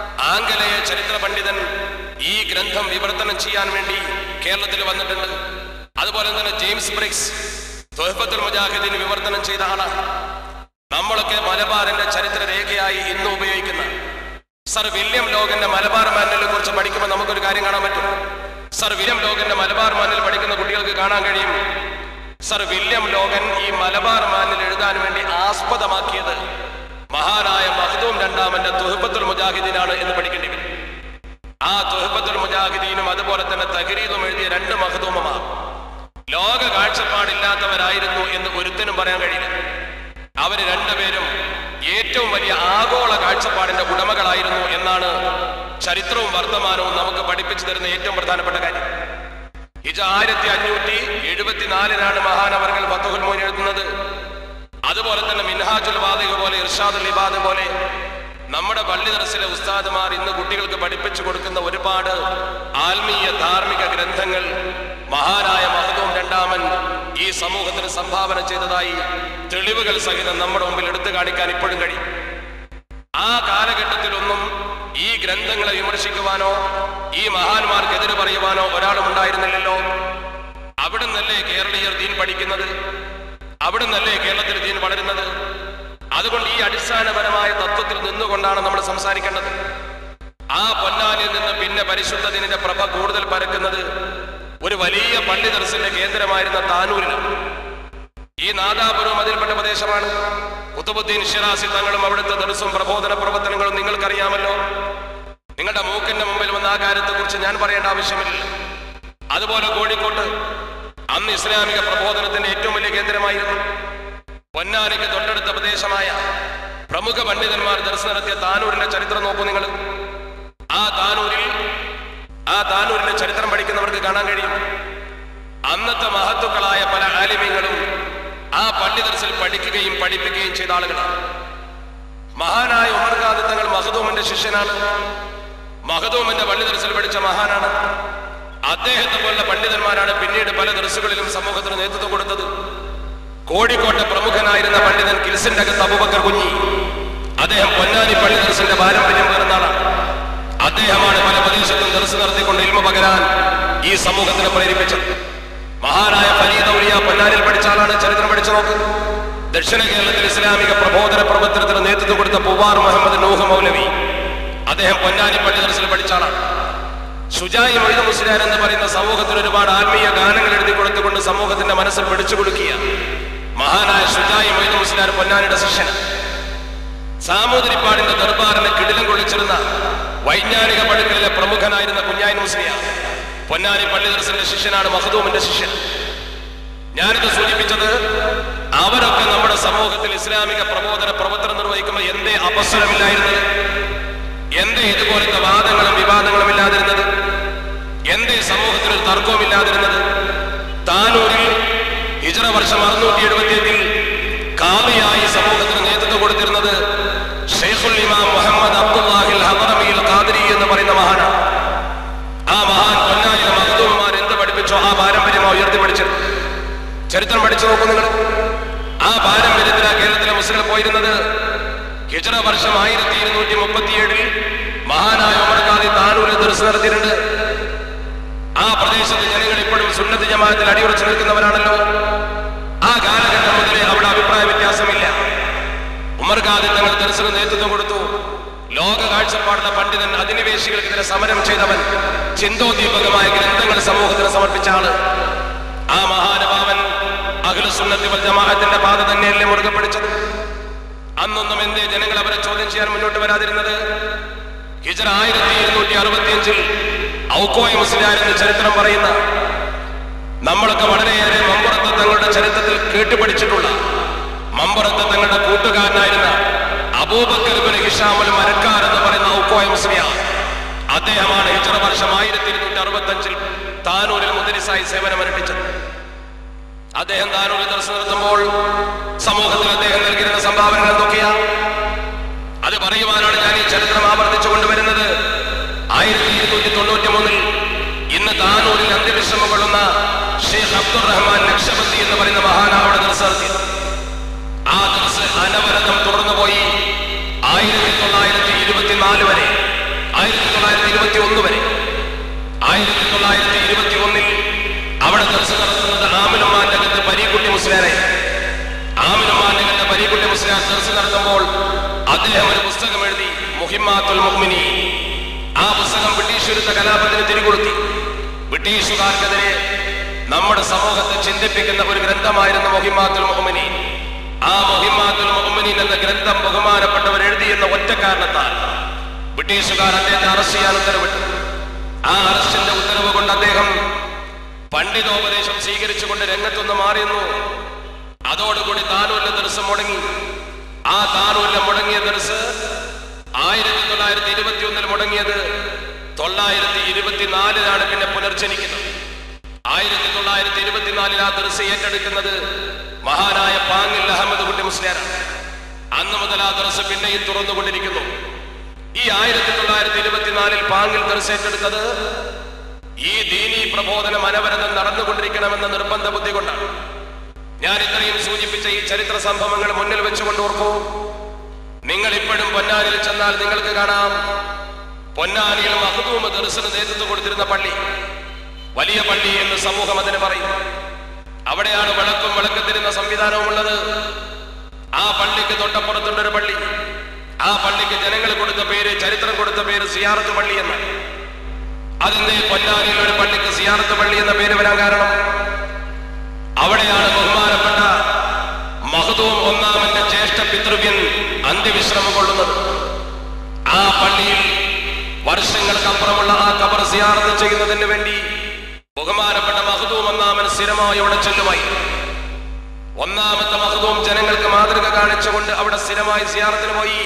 ആംഗലേയ ചരിത്ര പണ്ഡിതൻ ഈ ഗ്രന്ഥം വിവർത്തനം ചെയ്യാൻ വേണ്ടി കേരളത്തിൽ വന്നിട്ടുണ്ട് അതുപോലെ തന്നെ ജെയിംസ് ബ്രിക്സ് തൊഹഫത്തുൽ മുജാഹിദീൻ വിവർത്തനം ചെയ്ത ആളാണ് നമ്മളൊക്കെ മലബാറിന്റെ ചരിത്ര രേഖയായി ഇന്ന് ഉപയോഗിക്കുന്ന സർ വില്യം ലോഗന്റെ മലബാർ മാനുവലിനെ കുറിച്ച് പഠിക്കുമ്പോൾ നമുക്കൊരു കാര്യം കാണാൻ പറ്റും സർ വില്യം ലോഗന്റെ മലബാർ മാനുവൽ പഠിക്കുന്ന കുട്ടികൾക്ക് കാണാൻ കഴിയും സർ വില്യം ലോഗൻ ഈ മലബാർ മാനുവൽ എഴുതാൻ വേണ്ടി ആസ്പദമാക്കിയത് മഹാനായ മഹദൂം രണ്ടാമന്റെ തുഹബത്തുൽ മുജാഹിദീനാണ് എന്ന് പഠിക്കേണ്ടി വരും ആ തുഹബത്തുൽ മുജാഹിദീനും അതുപോലെ തന്നെ തഹരീദും എഴുതിയ രണ്ട് മഹദൂമമാർ ലോക കാഴ്ചപ്പാടില്ലാത്തവരായിരുന്നു എന്ന് ഒരുത്തനും പറയാൻ കഴിയില്ല അവര് രണ്ടുപേരും ഏറ്റവും വലിയ ആഗോള കാഴ്ചപ്പാടിന്റെ ഉടമകളായിരുന്നു എന്നാണ് ചരിത്രവും വർത്തമാനവും നമുക്ക് പഠിപ്പിച്ചു തരുന്ന ഏറ്റവും പ്രധാനപ്പെട്ട കാര്യം ഹിജ ആയിരത്തി അഞ്ഞൂറ്റി എഴുപത്തിനാലിനാണ് മഹാനവർകൾ ഫത്തുഹുൽ മോൻ എഴുതുന്നത് അതുപോലെ തന്നെ മിൻഹാജുൽ വാദിക പോലെ ഇർഷാദുൽ ഇബാദ് പോലെ നമ്മുടെ പള്ളി ദർസിലെ ഉസ്താദുമാർ ഇന്ന് കുട്ടികൾക്ക് പഠിപ്പിച്ചു കൊടുക്കുന്ന ഒരുപാട് ആത്മീയ ധാർമ്മിക ഗ്രന്ഥങ്ങൾ മഹാനായ മഹദൂം രണ്ടാമൻ ഈ സമൂഹത്തിന് സംഭാവന ചെയ്തതായി തെളിവുകൾ സഹിതം നമ്മുടെ മുമ്പിൽ എടുത്തു കാണിക്കാൻ ഇപ്പോഴും കഴിയും ആ കാലഘട്ടത്തിലൊന്നും ഈ ഗ്രന്ഥങ്ങളെ വിമർശിക്കുവാനോ ഈ മഹാന്മാർക്കെതിരെ പറയുവാനോ ഒരാളും ഉണ്ടായിരുന്നില്ലല്ലോ അവിടുന്നല്ലേ കേരളീയർ ദീൻ പഠിക്കുന്നത് അവിടുന്നല്ലേ കേരളത്തിൽ ദീൻ വളരുന്നത് അതുകൊണ്ട് ഈ അടിസ്ഥാനപരമായ തത്വത്തിൽ നിന്നുകൊണ്ടാണ് നമ്മൾ സംസാരിക്കേണ്ടത് ആ പൊന്നാനിൽ നിന്ന് പിന്നെ പരിശുദ്ധ ദിനിന്റെ പ്രഭ കൂടുതൽ പരക്കുന്നത് ഒരു വലിയ പള്ളി ദർശന്റെ കേന്ദ്രമായിരുന്ന താനൂരിലാണ് ഈ നാദാപുരം അതിൽപ്പെട്ട പ്രദേശമാണ് കുത്തുബുദ്ദീൻ ഷിറാസി തങ്ങളും അവിടുത്തെ ദർസും പ്രബോധന പ്രവർത്തനങ്ങളും നിങ്ങൾക്കറിയാമല്ലോ നിങ്ങളുടെ മൂക്കിന്റെ മുമ്പിൽ വന്ന ആ കാര്യത്തെക്കുറിച്ച് ഞാൻ പറയേണ്ട ആവശ്യമില്ല അതുപോലെ കോഴിക്കോട്ട് അന്ന് ഇസ്ലാമിക പ്രബോധനത്തിന്റെ ഏറ്റവും വലിയ കേന്ദ്രമായിരുന്നു പൊന്നാനിക്ക് തൊട്ടടുത്ത പ്രദേശമായ പ്രമുഖ പണ്ഡിതന്മാർ ദർശനം നടത്തിയ താനൂരിന്റെ ചരിത്രം നോക്കൂ നിങ്ങൾ ആ താനൂരിൽ ആ താനൂരിന്റെ ചരിത്രം പഠിക്കുന്നവർക്ക് കാണാൻ കഴിയും അന്നത്തെ മഹത്തുക്കളായ പല ആലിമ്യങ്ങളും ആ പള്ളി ദർസിൽ പഠിക്കുകയും പഠിപ്പിക്കുകയും ചെയ്ത ആളുകളാണ് മഹാനായ ഉമർ ഖാദി തങ്ങൾ മഹദൂമിന്റെ ശിഷ്യനാണ് മഹദൂമിന്റെ പള്ളി ദർസിൽ പഠിച്ച മഹാനാണ് അദ്ദേഹത്തെ പോലുള്ള പണ്ഡിതന്മാരാണ് പിന്നീട് പല ദർസുകളിലും സമൂഹത്തിന് നേതൃത്വം കൊടുത്തത് കോഴിക്കോട്ടെ പ്രമുഖനായിരുന്ന പണ്ഡിതൻ കിൽസിന്റെ അകത്ത് അബൂബക്കർ കുഞ്ഞി അദ്ദേഹം പൊന്നാനി പള്ളി ദർസിന്റെ പാരമ്പര്യം പേർന്ന ആളാണ് അദ്ദേഹമാണ് പല പ്രദേശത്തും ദർസ് നടത്തിക്കൊണ്ട് ഇൽമ പകരാൻ ഈ സമൂഹത്തിന് പ്രേരിപ്പിച്ചത് മഹാനായ ഫരീദൗലിയ പൊന്നാനിൽ പഠിച്ച ആളാണ് ചരിത്രം പഠിച്ചു നോക്ക് ദക്ഷിണ കേരളത്തിൽ ഇസ്ലാമിക പ്രബോധന പ്രവർത്തനത്തിന് നേതൃത്വം കൊടുത്ത പുവാർ മുഹമ്മദ് നൂഹ് മൗലവി അദ്ദേഹം പൊന്നാനി പള്ളി ദർസിൽ പഠിച്ച ആളാണ് ഷുജായി മൊയ്ത മുസ്ലിയാർ എന്ന് പറയുന്ന സമൂഹത്തിന് ഒരുപാട് ആത്മീയ ഗാനങ്ങൾ എഴുതി കൊടുത്തുകൊണ്ട് സമൂഹത്തിന്റെ മനസ്സിൽ പിടിച്ചു കൊടുക്കുക മഹാനായ ഷുജായി മൊയ്ത മുസ്ലിയാർ പൊന്നാനിയുടെ ശിഷ്യൻ സാമൂതിരിപ്പാടിന്റെ ദർബാറിനെ കിടിലം കൊള്ളിച്ചിരുന്ന വൈജ്ഞാനിക പടുക്കളിലെ പ്രമുഖനായിരുന്ന കുഞ്ഞായി മുസ്ലിയാർ പൊന്നാനി പള്ളി ദർശന്റെ ശിഷ്യനാണ് മഹദൂമിന്റെ ശിഷ്യൻ ഞാനിത് സൂചിപ്പിച്ചത് അവരൊക്കെ നമ്മുടെ സമൂഹത്തിൽ ഇസ്ലാമിക പ്രബോധന പ്രവർത്തനം നിർവഹിക്കുമ്പോൾ എന്തേ അപസ്വരമില്ലായിരുന്നത് എന്തേ ഇതുപോലത്തെ വാദങ്ങളും വിവാദങ്ങളും ഇല്ലാതിരുന്നത് എന്തേ സമൂഹത്തിൽ ഒരു തർക്കവും ഇല്ലാതിരുന്നത് താനൂരിൽ ഹിജറ വർഷം അറുന്നൂറ്റി എഴുപത്തിയെട്ടിൽ കാവിയായി സമൂഹത്തിന് നേതൃത്വം കൊടുത്തിരുന്നത് ഷെയ്ഖുൽ ഇമാം മുഹമ്മദ് അബ്ദുല്ലാഹിൽ ഹദറമിയിൽ ഖാദിരി എന്ന് പറയുന്ന മഹാനാണ് ആ മഹാൻ പൊന്നായിലെ മഹദൂമാർ എന്ത് പഠിപ്പിച്ചോ ആ പാരമ്പര്യമാ ഉയർത്തി പഠിച്ചത് ചരിത്രം പഠിച്ചു നോക്കൂ നിങ്ങൾ ആ പാരമ്പര്യത്തിലാ കേരളത്തിലെ മുസ്ലിം പോയിരുന്നത് ഹിജറ വർഷം ആയിരത്തി ഇരുന്നൂറ്റി മുപ്പത്തിയേഴിൽ മഹാനായ ഉമർ ഖാദി താനൂരിൽ ദർശനം നടത്തിയിട്ടുണ്ട് ആ പ്രദേശത്തെ ജനങ്ങൾ ഇപ്പോഴും സുന്നത്ത് ജമാഅത്തിൽ അടിയുറച്ചു നിൽക്കുന്നവരാണല്ലോ ആ കാലഘട്ടം മുതലേ അവിടെ അഭിപ്രായ വ്യത്യാസമില്ല ഉമർ ഖാദി തങ്ങൾ ദർശനം നേതൃത്വം കൊടുത്തു ലോക കാഴ്ചപ്പാടുള്ള പണ്ഡിതൻ അധിനിവേശികൾക്കെതിരെ സമരം ചെയ്തവൻ ചിന്തോദ്ദീപകമായ ഗ്രന്ഥങ്ങൾ സമൂഹത്തിന് സമർപ്പിച്ച ആള് ആ മഹാനുഭാവൻ അഖില സുന്നത്തി വൽ ജമാഅത്തിന്റെ പാത തന്നെയല്ലേ മുറുകെ പിടിച്ചത് അന്നൊന്നും എന്തേ ജനങ്ങൾ അവരെ ചോദ്യം ചെയ്യാൻ മുന്നോട്ട് വരാതിരുന്നത് ഹിജറ ആയിരത്തി ഇരുന്നൂറ്റി അറുപത്തിയഞ്ചിൽ ഔക്കോയ മുസ്ലിയാർ എന്ന് ചരിത്രം പറയുന്ന നമ്മളൊക്കെ വളരെയേറെ മമ്പുറത്ത് തങ്ങളുടെ ചരിത്രത്തിൽ കേട്ടുപഠിച്ചിട്ടുള്ള മമ്പുറത്ത് തങ്ങളുടെ കൂട്ടുകാരനായിരുന്ന അബൂബക്കർ ബിൻ ഹിഷാമുൽ മരക്കാർ എന്ന് പറയുന്ന ഔക്കോയ മുസ്ലിയാർ അദ്ദേഹമാണ് ഹിജറ വർഷം ആയിരത്തി ഇരുന്നൂറ്റി അറുപത്തി അഞ്ചിൽ താനൂരിൽ മുദരിസായി സേവനമനുഷ്ഠിച്ചത് അദ്ദേഹം താനൂരിൽ ദർശനം നടത്തുമ്പോൾ സമൂഹത്തിൽ അദ്ദേഹം നൽകിയിരുന്ന സംഭാവനകൾ എന്തൊക്കെയാ അത് പറയുവാനാണ് ഞാൻ ഈ ചരിത്രം ആവർത്തിച്ചു കൊണ്ടുവരുന്നത് ആയിരത്തി ഇരുന്നൂറ്റി തൊണ്ണൂറ്റി മൂന്നിൽ ഇന്ന് താനൂരിൽ അന്ത്യവിശ്രമം കൊള്ളുന്ന ഷെയ്ഖ് അബ്ദുറഹ്മാൻ നക്ഷബന്തി എന്ന് പറയുന്ന മഹാനാവിടെ ദർശനം നടത്തിയത് ആ ദർസ് അനവരതം തുടർന്നുപോയി ആയിരത്തി തൊള്ളായിരത്തി ഇരുപത്തിനാല് വരെ ആയിരത്തി തൊള്ളായിരത്തി ഇരുപത്തി ഒന്ന് വരെ ആയിരത്തി തൊള്ളായിരത്തി ഇരുപത്തി ഒന്നിൽ അവിടെ ദർശനം നടത്തുന്നത് പരീക്കുട്ടി മുസ്ലിയാരെ ആമിനുമാന്റെ പരീക്കുട്ടി മുസ്ലിയാർ ദർസ് നടത്തുമ്പോൾ അദ്ദേഹം ഒരു പുസ്തകം എഴുതി മുഹിമാത്തുൽ മുഹ്മിനി ആ പുസ്തകം ബ്രിട്ടീഷ് വിരുദ്ധ കലാപത്തിന് തിരികൊളുത്തി ബ്രിട്ടീഷുകാർക്കെതിരെ നമ്മുടെ സമൂഹത്തെ ചിന്തിപ്പിക്കുന്ന ഒരു ഗ്രന്ഥമായിരുന്നു മുഹിമാത്തുൽ മുഹ്മിനി ആ മുഹിമാത്തുൽ മുഹ്മിനീൻ എന്ന ഗ്രന്ഥം ബഹുമാനപ്പെട്ടവർ എഴുതി എന്ന ഒറ്റ കാരണത്താൽ ബ്രിട്ടീഷുകാർ അദ്ദേഹത്തെ അറസ്റ്റ് ചെയ്യാൻ ഉത്തരവിട്ടു ആ അറസ്റ്റിന്റെ ഉത്തരവ് കൊണ്ട് അദ്ദേഹം പണ്ഡിതോപദേശം സ്വീകരിച്ചുകൊണ്ട് രംഗത്തുനിന്ന് മാറിയുന്നു അതോടുകൂടി താനൂരിലെ ദിവസം മുടങ്ങി ആ താനൂരിലെ മുടങ്ങിയ ദിവസ് ആയിരത്തി തൊള്ളായിരത്തി ഇരുപത്തി ഒന്നിൽ മുടങ്ങിയത് തൊള്ളായിരത്തി ഇരുപത്തിനാലിലാണ് പിന്നെ പുനർജനിക്കുന്നത് ആയിരത്തി തൊള്ളായിരത്തി ഇരുപത്തിനാലിൽ ആ ദർസ് ഏറ്റെടുക്കുന്നത് മഹാനായ പാങ്ങിൽ അഹമ്മദ് കുട്ടി മുസ്ലിയാരാണ് അന്ന് മുതൽ ആ ദർസ് പിന്നെയും തുറന്നുകൊണ്ടിരിക്കുന്നു ഈ ആയിരത്തി തൊള്ളായിരത്തി ഇരുപത്തിനാലിൽ പാങ്ങിൽ ദർസ് ഏറ്റെടുത്തത് ഈ ദീനീ പ്രബോധനം അനവരതം നടന്നുകൊണ്ടിരിക്കണമെന്ന നിർബന്ധ ബുദ്ധി കൊണ്ടാണ് ഞാൻ ഇത്രയും സൂചിപ്പിച്ച ഈ ചരിത്ര സംഭവങ്ങൾ മുന്നിൽ വെച്ചുകൊണ്ട് ഓർക്കൂ നിങ്ങൾ ഇപ്പോഴും പൊന്നാനിയിൽ ചെന്നാൽ നിങ്ങൾക്ക് കാണാം പൊന്നാനിയിൽ മഹദൂമ് ദർശന നേതൃത്വം കൊടുത്തിരുന്ന പള്ളി വലിയ പള്ളി എന്ന് സമൂഹം അതിന് പറയും അവിടെയാണ് വിളക്കും വിളക്കത്തിരുന്ന സംവിധാനവും ഉള്ളത് ആ പള്ളിക്ക് തൊട്ടപ്പുറത്തുണ്ട് ഒരു പള്ളി ആ പള്ളിക്ക് ജനങ്ങൾ കൊടുത്ത പേര് ചരിത്രം കൊടുത്ത പേര് സിയാറത്ത് പള്ളി എന്നാണ് അതിന്റെ പൊന്നാനിയിൽ ഒരു പള്ളിക്ക് സിയാറത്ത് പള്ളി എന്ന പേര് വരാൻ കാരണം അവിടെയാണ് ബഹുമാനപ്പെട്ട മഹദൂം ഒന്നാമന്റെ ജ്യേഷ്ഠ പിതൃവ്യൻ അന്ത്യവിശ്രമം കൊള്ളുന്നത് ആ പള്ളിയിൽ വർഷങ്ങൾക്കപ്പുറമുള്ള ആ കബർ സിയാറത്ത് ചെയ്യുന്നതിന് വേണ്ടി ബഹുമാനപ്പെട്ട മഹദൂം ഒന്നാമൻ സ്ഥിരമായി അവിടെ ചെല്ലുമായി ഒന്നാമത്തെ മഹദൂം ജനങ്ങൾക്ക് മാതൃക കാണിച്ചുകൊണ്ട് അവിടെ സ്ഥിരമായി സിയാറത്തിന് പോയി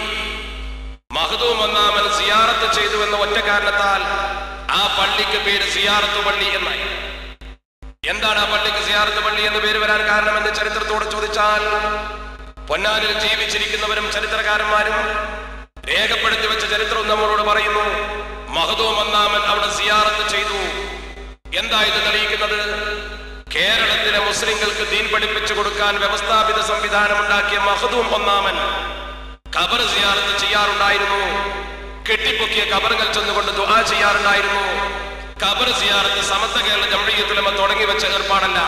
മഹദൂം ഒന്നാമൻ സിയാറത്ത് ചെയ്തു എന്ന ഒറ്റ കാരണത്താൽ ആ പള്ളിക്ക് പേര് സിയാറത്ത് പള്ളി എന്നായി എന്താണ് ആ പള്ളിക്ക് സിയാറത്ത് പള്ളി എന്ന് പേര് വരാൻ കാരണം എന്ന് ചരിത്രത്തോട് ചോദിച്ചാൽ പൊന്നാനിൽ ജീവിച്ചിരിക്കുന്നവരും ചരിത്രകാരന്മാരും രേഖപ്പെടുത്തി വെച്ച ചരിത്രവും നമ്മളോട് പറയുന്നു മഹദൂം ഒന്നാമൻ അവിടെ സിയാറത്ത് ചെയ്തു എന്താ ഇത് തെളിയിക്കുന്നത് കേരളത്തിലെ മുസ്ലിങ്ങൾക്ക് ദീൻ പഠിപ്പിച്ചു കൊടുക്കാൻ വ്യവസ്ഥാപിത സംവിധാനം ഉണ്ടാക്കിയ മഹദൂം ഒന്നാമൻ ഖബർ സിയാറത്ത് ചെയ്യാറുണ്ടായിരുന്നു കെട്ടിപ്പൊക്കിയ ഖബറുകൾ ചെന്നുകൊണ്ട് ദുആ ചെയ്യാറുണ്ടായിരുന്നു ഖബർ സിയാറത്ത് സമത്ത കേരള ജംഴിയത്തുലമ തുടങ്ങി വെച്ച ഏർപ്പാടല്ല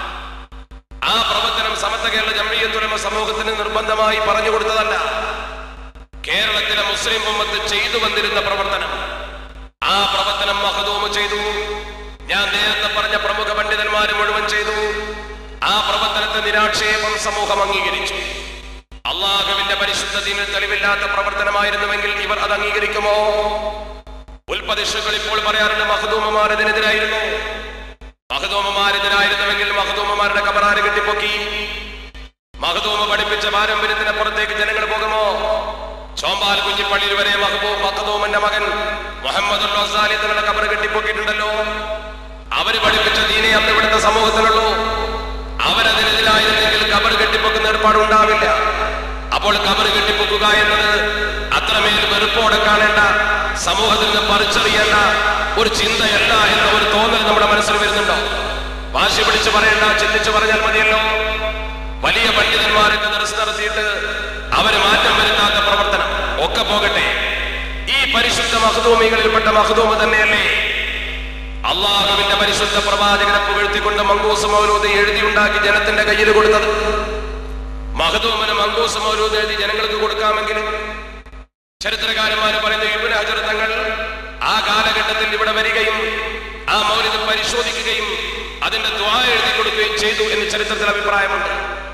ആ പ്രവർത്തനം സമത്ത കേരള ജംഴിയത്തുലമ സമൂഹത്തിന് നിർബന്ധമായി പറഞ്ഞു കൊടുത്തതല്ല കേരളത്തിലെ മുസ്ലിം ഉമ്മത്ത് ചെയ്തു വന്നിരുന്ന പ്രവർത്തനം ആ പ്രവർത്തനം മഹദൂമ് ചെയ്തു ഞാൻ നേരത്തെ പറഞ്ഞ പ്രമുഖ പണ്ഡിതന്മാർ മുഴുവൻ ചെയ്തു ആ പ്രവർത്തനത്തെ നിരാക്ഷേപം സമൂഹം അംഗീകരിച്ചു അള്ളാഹുവിന്റെ പരിശുദ്ധ ദീനിൽ തെളിവില്ലാത്ത പ്രവർത്തനമായിരുന്നുവെങ്കിൽ ഇവർ അത് അംഗീകരിക്കുമോ ഉൽപ്പതിഷുകൾ ഇപ്പോൾ പറയാറുണ്ട് മഹദൂമമാർ ഇതിനെതിരായിരുന്നു മഹദൂമമാരെതിരായിരുന്നുവെങ്കിൽ മഹദൂമമാരുടെ കബറാര് കെട്ടിപ്പൊക്കി മഹദൂമ പഠിപ്പിച്ച പാരമ്പര്യത്തിനപ്പുറത്തേക്ക് ജനങ്ങൾ പോകുമോ ചോമ്പാൽ കുഞ്ഞിപ്പള്ളിയിൽ വരെ മഹബൂ മഖദൂമന്റെ മകൻ മുഹമ്മദ് അസാലി തങ്ങളുടെ കബർ കെട്ടിപ്പൊക്കിയിട്ടുണ്ടല്ലോ അവര് പഠിപ്പിച്ച ദീനെ അന്ന് ഇവിടുത്തെ സമൂഹത്തിനുള്ളൂ അവരതിനെതിരായിരുന്നെങ്കിൽ കബർ കെട്ടിപ്പൊക്കുന്ന ഏർപ്പാടുണ്ടാവില്ല അപ്പോൾ കബർ കെട്ടിപ്പൊക്കുക എന്നത് അത്രമേൽ വെറുപ്പോടെ കാണേണ്ട സമൂഹത്തിൽ നിന്ന് പറിച്ചറിയേണ്ട ഒരു ചിന്തയല്ല എന്ന ഒരു തോന്നൽ നമ്മുടെ മനസ്സിൽ വരുന്നുണ്ടോ വാശി പിടിച്ച് പറയണ്ട ചിന്തിച്ചു പറഞ്ഞാൽ മതിയല്ലോ വലിയ പണ്ഡിതന്മാരൊക്കെ ദർശനം നടത്തിയിട്ട് അവര് മാറ്റം വരുത്താത്ത പ്രവർത്തനം ഒക്കെ പോകട്ടെ ഈ പരിശുദ്ധ മഹദൂമികളിൽപ്പെട്ട മഹദൂമ് തന്നെയല്ലേ അള്ളാഹുവിന്റെ പരിശുദ്ധ പ്രവാചകനെ പുകഴ്ത്തിക്കൊണ്ട് മങ്കൂസ് മൗലൂദ് എഴുതിയുണ്ടാക്കി ജനത്തിന്റെ കയ്യിൽ കൊടുത്തത് മഹദൂമിന് മങ്കൂസ് മൗലൂദ് എഴുതി ജനങ്ങൾക്ക് കൊടുക്കാമെങ്കിലും ചരിത്രകാരന്മാർ പറയുന്ന ഇബിന് ഹജർ തങ്ങൾ ആ കാലഘട്ടത്തിൽ ഇവിടെ വരികയും ആ മൗലിക പരിശോധിക്കുകയും അതിന്റെ ദ്വാ എഴുതി കൊടുക്കുകയും ചെയ്തു എന്ന് ചരിത്രത്തിൽ അഭിപ്രായമുണ്ട്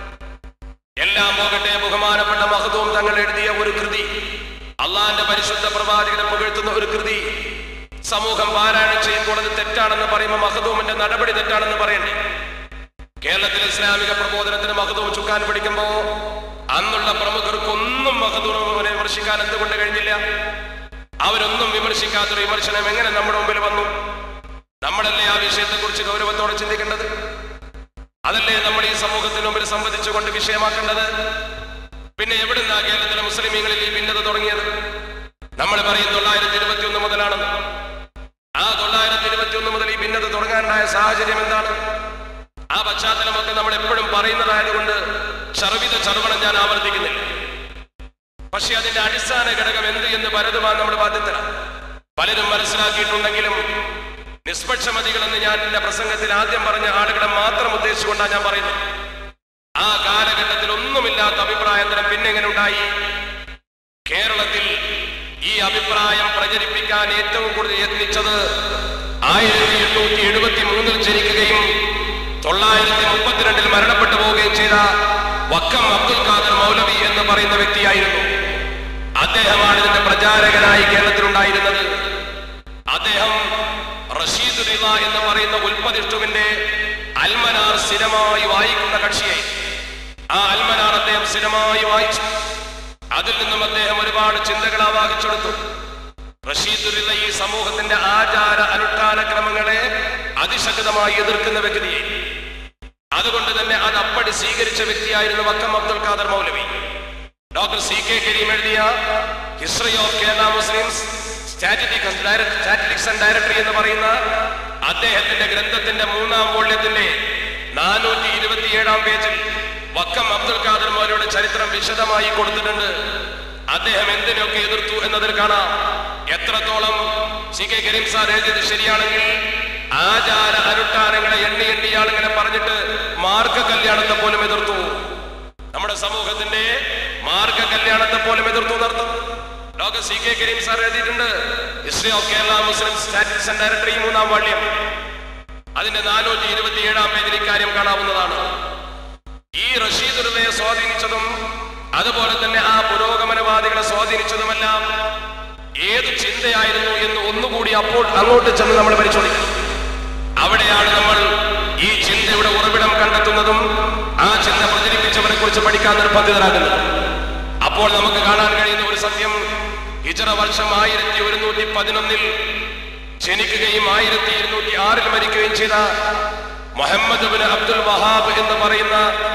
എല്ലാം പോകട്ടെ ബഹുമാനപ്പെട്ട മഹദൂം തങ്ങൾ എഴുതിയ ഒരു കൃതി അള്ളാന്റെ പരിശുദ്ധ പ്രവാചകനെ പുകഴ്ത്തുന്ന ഒരു കൃതി സമൂഹം പാരായണം ചെയ്യുമ്പോൾ അത് തെറ്റാണെന്ന് പറയുമ്പോൾ മഹദൂമിന്റെ നടപടി തെറ്റാണെന്ന് പറയണ്ടേ കേരളത്തിൽ ഇസ്ലാമിക പ്രബോധനത്തിന് മഹദൂം ചുക്കാൻ പിടിക്കുമ്പോ അന്നുള്ള പ്രമുഖർക്കൊന്നും മഹദൂമിനെ വിമർശിക്കാൻ എന്തുകൊണ്ട് കഴിഞ്ഞില്ല അവരൊന്നും വിമർശിക്കാത്തൊരു വിമർശനം എങ്ങനെ നമ്മുടെ മുമ്പിൽ വന്നു നമ്മളല്ലേ ആ വിഷയത്തെ കുറിച്ച് ഗൗരവത്തോടെ ചിന്തിക്കേണ്ടത് അതല്ലേ നമ്മൾ ഈ സമൂഹത്തിന് മുമ്പിൽ സംവദിച്ചുകൊണ്ട് വിഷയമാക്കേണ്ടത് പിന്നെ എവിടുന്നാ കേരളത്തിലെ മുസ്ലിമീങ്ങളിൽ ഈ ഭിന്നത തുടങ്ങിയത് നമ്മൾ പറയും തൊള്ളായിരത്തി ഇരുപത്തി ഒന്ന് മുതലാണെന്ന് ആ തൊള്ളായിരത്തി ഇരുപത്തി ഒന്ന് മുതൽ ഈ ഭിന്നത തുടങ്ങാനുണ്ടായ സാഹചര്യം എന്താണ് ആ പശ്ചാത്തലമൊക്കെ നമ്മൾ എപ്പോഴും പറയുന്നതായതുകൊണ്ട് ചർവിത ചർവണം ഞാൻ ആവർത്തിക്കുന്നില്ല പക്ഷെ അതിന്റെ അടിസ്ഥാന ഘടകം എന്ത് എന്ന് പരതുവാൻ നമ്മൾ ബാധ്യതരാണ് പലരും മനസ്സിലാക്കിയിട്ടുണ്ടെങ്കിലും നിഷ്പക്ഷമതികളെന്ന് ഞാൻ എന്റെ പ്രസംഗത്തിൽ ആദ്യം പറഞ്ഞ ആളുകളെ മാത്രം ഉദ്ദേശിച്ചുകൊണ്ടാണ് ഞാൻ പറയുന്നത് ആ കാലഘട്ടത്തിൽ ഒന്നുമില്ലാത്ത അഭിപ്രായന്തരം പിന്നെ എങ്ങനെ ഉണ്ടായി കേരളത്തിൽ ഈ അഭിപ്രായം പ്രചരിപ്പിക്കാൻ ഏറ്റവും കൂടുതൽ യത്നിച്ചത് ആയിരത്തി എണ്ണൂറ്റി എഴുപത്തി മൂന്നിൽ ജനിക്കുകയും തൊള്ളായിരത്തി മുപ്പത്തിരണ്ടിൽ മരണപ്പെട്ടു പോവുകയും ചെയ്ത വക്കം അബ്ദുൽ ഖാദർ മൗലവി എന്ന് പറയുന്ന വ്യക്തിയായിരുന്നു അദ്ദേഹമാണ് ഇതിന്റെ പ്രചാരകനായി കേരളത്തിലുണ്ടായിരുന്നത് അദ്ദേഹം റഷീദ് റിള എന്ന് പറയുന്ന ഉൽപ്പതിഷ്ടുവിന്റെ അൽമനാർ സ്ഥിരമായി വായിക്കുന്ന കക്ഷിയായി ആ അൽമനാർ അദ്ദേഹം സ്ഥിരമായി വായിച്ചു അതിൽ നിന്നും അദ്ദേഹം ഒരുപാട് ചിന്തകൾ ആവാഹിച്ചെടുത്തു റഷീദ് റിള ഈ സമൂഹത്തിന്റെ ആചാര അനുഷ്ഠാന ക്രമങ്ങളെ അതിശക്തമായി എതിർക്കുന്ന വ്യക്തിയെ അതുകൊണ്ട് തന്നെ അത് അപ്പടി സ്വീകരിച്ച വ്യക്തിയായിരുന്നു Vakkom Abdul Khader Maulavi doctor C K Karim എഴുതിയ history of Kerala Muslims statistics statistics and directory എന്ന് പറയുന്ന അദ്ദേഹത്തിന്റെ ഗ്രന്ഥത്തിന്റെ മൂന്നാം വോള്യത്തിന്റെ നാനൂറ്റി ഇരുപത്തിയേഴാം പേജിൽ വക്കം അബ്ദുൽ ഖാദർ മൗലയുടെ ചരിത്രം വിശദമായി കൊടുത്തിട്ടുണ്ട് അദ്ദേഹം എന്തിനൊക്കെ എതിർത്തു എന്നതിൽ കാണാം എത്രത്തോളം സി കെ കരീം സാർ എഴുതിയത് ശരിയാണെങ്കിൽ ആചാര അനുഷ്ഠാനങ്ങളെ എണ്ണി എണ്ണി ആളിങ്ങനെ പറഞ്ഞിട്ട് മാർഗ കല്യാണത്തെ പോലും എതിർത്തു നമ്മുടെ സമൂഹത്തിന്റെ മാർഗ കല്യാണത്തെ പോലും എതിർത്തു നടത്തും doctor C K Karim sir എഴുതിയിട്ടുണ്ട് history of Kerala Muslim statics and directory മൂന്നാം വാള്യം അതിന്റെ നാനൂറ്റി ഇരുപത്തി ഏഴാം പേജിൽ ഇക്കാര്യം കാണാവുന്നതാണ് ഈ റഷീദ് ഉറുവയെ സ്വാധീനിച്ചതും അതുപോലെ തന്നെ ആ പുരോഗമനവാദികളെ സ്വാധീനിച്ചതുമെല്ലാം ഏത് ചിന്തയായിരുന്നു എന്ന് ഒന്നുകൂടി അപ്പോൾ അങ്ങോട്ട് ചെന്ന് നമ്മൾ പരിശോധിക്കണം അവിടെയാണ് നമ്മൾ ഈ ചിന്തയുടെ ഉറവിടം കണ്ടെത്തുന്നതും ആ ചിന്ത പ്രചരിപ്പിച്ചവരെ കുറിച്ച് പഠിക്കാൻ നിർബന്ധിതരാകുന്നതും അപ്പോൾ നമുക്ക് കാണാൻ കഴിയുന്ന ഒരു സത്യം ഹിജറ വർഷം ആയിരത്തി ഒരുന്നൂറ്റി പതിനൊന്നിൽ ജനിക്കുകയും ആയിരത്തി ഇരുന്നൂറ്റി ആറിൽ മരിക്കുകയും ചെയ്ത മുഹമ്മദ് ബിൻ അബ്ദുൽ വഹാബ് എന്ന് പറയുന്ന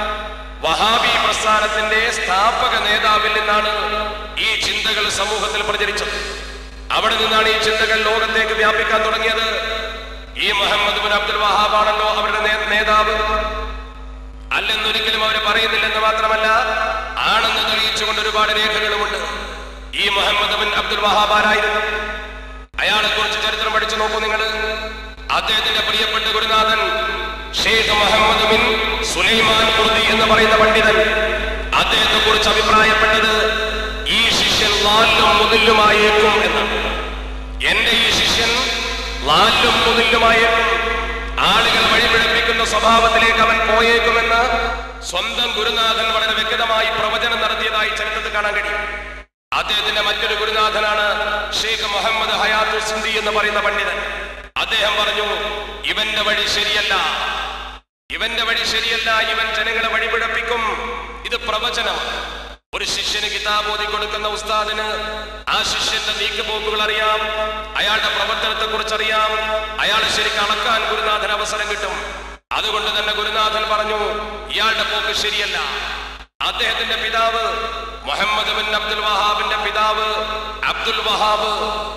വഹാബി പ്രസ്ഥാനത്തിന്റെ സ്ഥാപക നേതാവിൽ നിന്നാണ് ഈ ചിന്തകൾ സമൂഹത്തിൽ പ്രചരിച്ചത് അവിടെ നിന്നാണ് ഈ ചിന്തകൾ ലോകത്തേക്ക് വ്യാപിക്കാൻ തുടങ്ങിയത് ഈ മുഹമ്മദ് ബിൻ അബ്ദുൽ വഹാബ് ആണല്ലോ അവരുടെ നേ- നേതാവ് അല്ലെന്നൊരിക്കലും അവർ പറയുന്നില്ലെന്ന് മാത്രമല്ല ആണെന്ന് തെളിയിച്ചുകൊണ്ട് ഒരുപാട് രേഖകളുമുണ്ട് ഈ മുഹമ്മദ് ബിൻ അബ്ദുൽ വഹാബ് ആരായിരുന്നു അയാളെ കുറിച്ച് ചരിത്രം പഠിച്ചു നോക്കൂ നിങ്ങൾ അദ്ദേഹത്തിന്റെ പ്രിയപ്പെട്ട ഗുരുനാഥൻ ഷെയ്ഖ് മുഹമ്മദ് ബിൻ സുലൈമാൻ കുർദി എന്ന് പറയുന്ന പണ്ഡിതൻ അദ്ദേഹത്തെ കുറിച്ച് അഭിപ്രായപ്പെട്ടത് ഈ ശിഷ്യൻ ലാലും മുതലുമായേക്കും എന്നാണ് എന്റെ ഈ ശിഷ്യൻ ലാലും മുതലുമായേക്കും ആളുകൾ വഴിപിഴപ്പിക്കുന്ന സ്വഭാവത്തിലേക്ക് അവൻ പോയേക്കുമെന്ന് സ്വന്തം ഗുരുനാഥൻ വളരെ വ്യക്തമായി പ്രവചനം നടത്തിയതായി ചരിത്രത്തിൽ കാണാൻ കഴിയും അദ്ദേഹത്തിന്റെ മറ്റൊരു ഗുരുനാഥനാണ് ഷെയ്ഖ് മുഹമ്മദ് ഹയാത്തു സിന്ധി എന്ന് പറയുന്ന പണ്ഡിതൻ അദ്ദേഹം പറഞ്ഞു ഇവന്റെ വഴി ശരിയല്ല ഇവന്റെ വഴി ശരിയല്ല ഇവൻ ജനങ്ങളെ വഴിപിഴപ്പിക്കും ഇത് പ്രവചനം ഒരു ശിഷ്യന് കിതാബ് ഓതി കൊടുക്കുന്ന ഉസ്താദിന് ആ ശിഷ്യന്റെ നീക്കുപോക്കുകൾ അറിയാം അയാളുടെ പ്രവർത്തനത്തെ കുറിച്ച് അറിയാം അയാളെ ശരിക്കും അളക്കാൻ ഗുരുനാഥൻ അവസരം കിട്ടും അതുകൊണ്ട് തന്നെ ഗുരുനാഥൻ പറഞ്ഞു ഇയാളുടെ പോക്ക് ശരിയല്ല അദ്ദേഹത്തിന്റെ പിതാവ് മുഹമ്മദ് ബിൻ അബ്ദുൽ വഹാബിന്റെ പിതാവ് അബ്ദുൽ വഹാബ്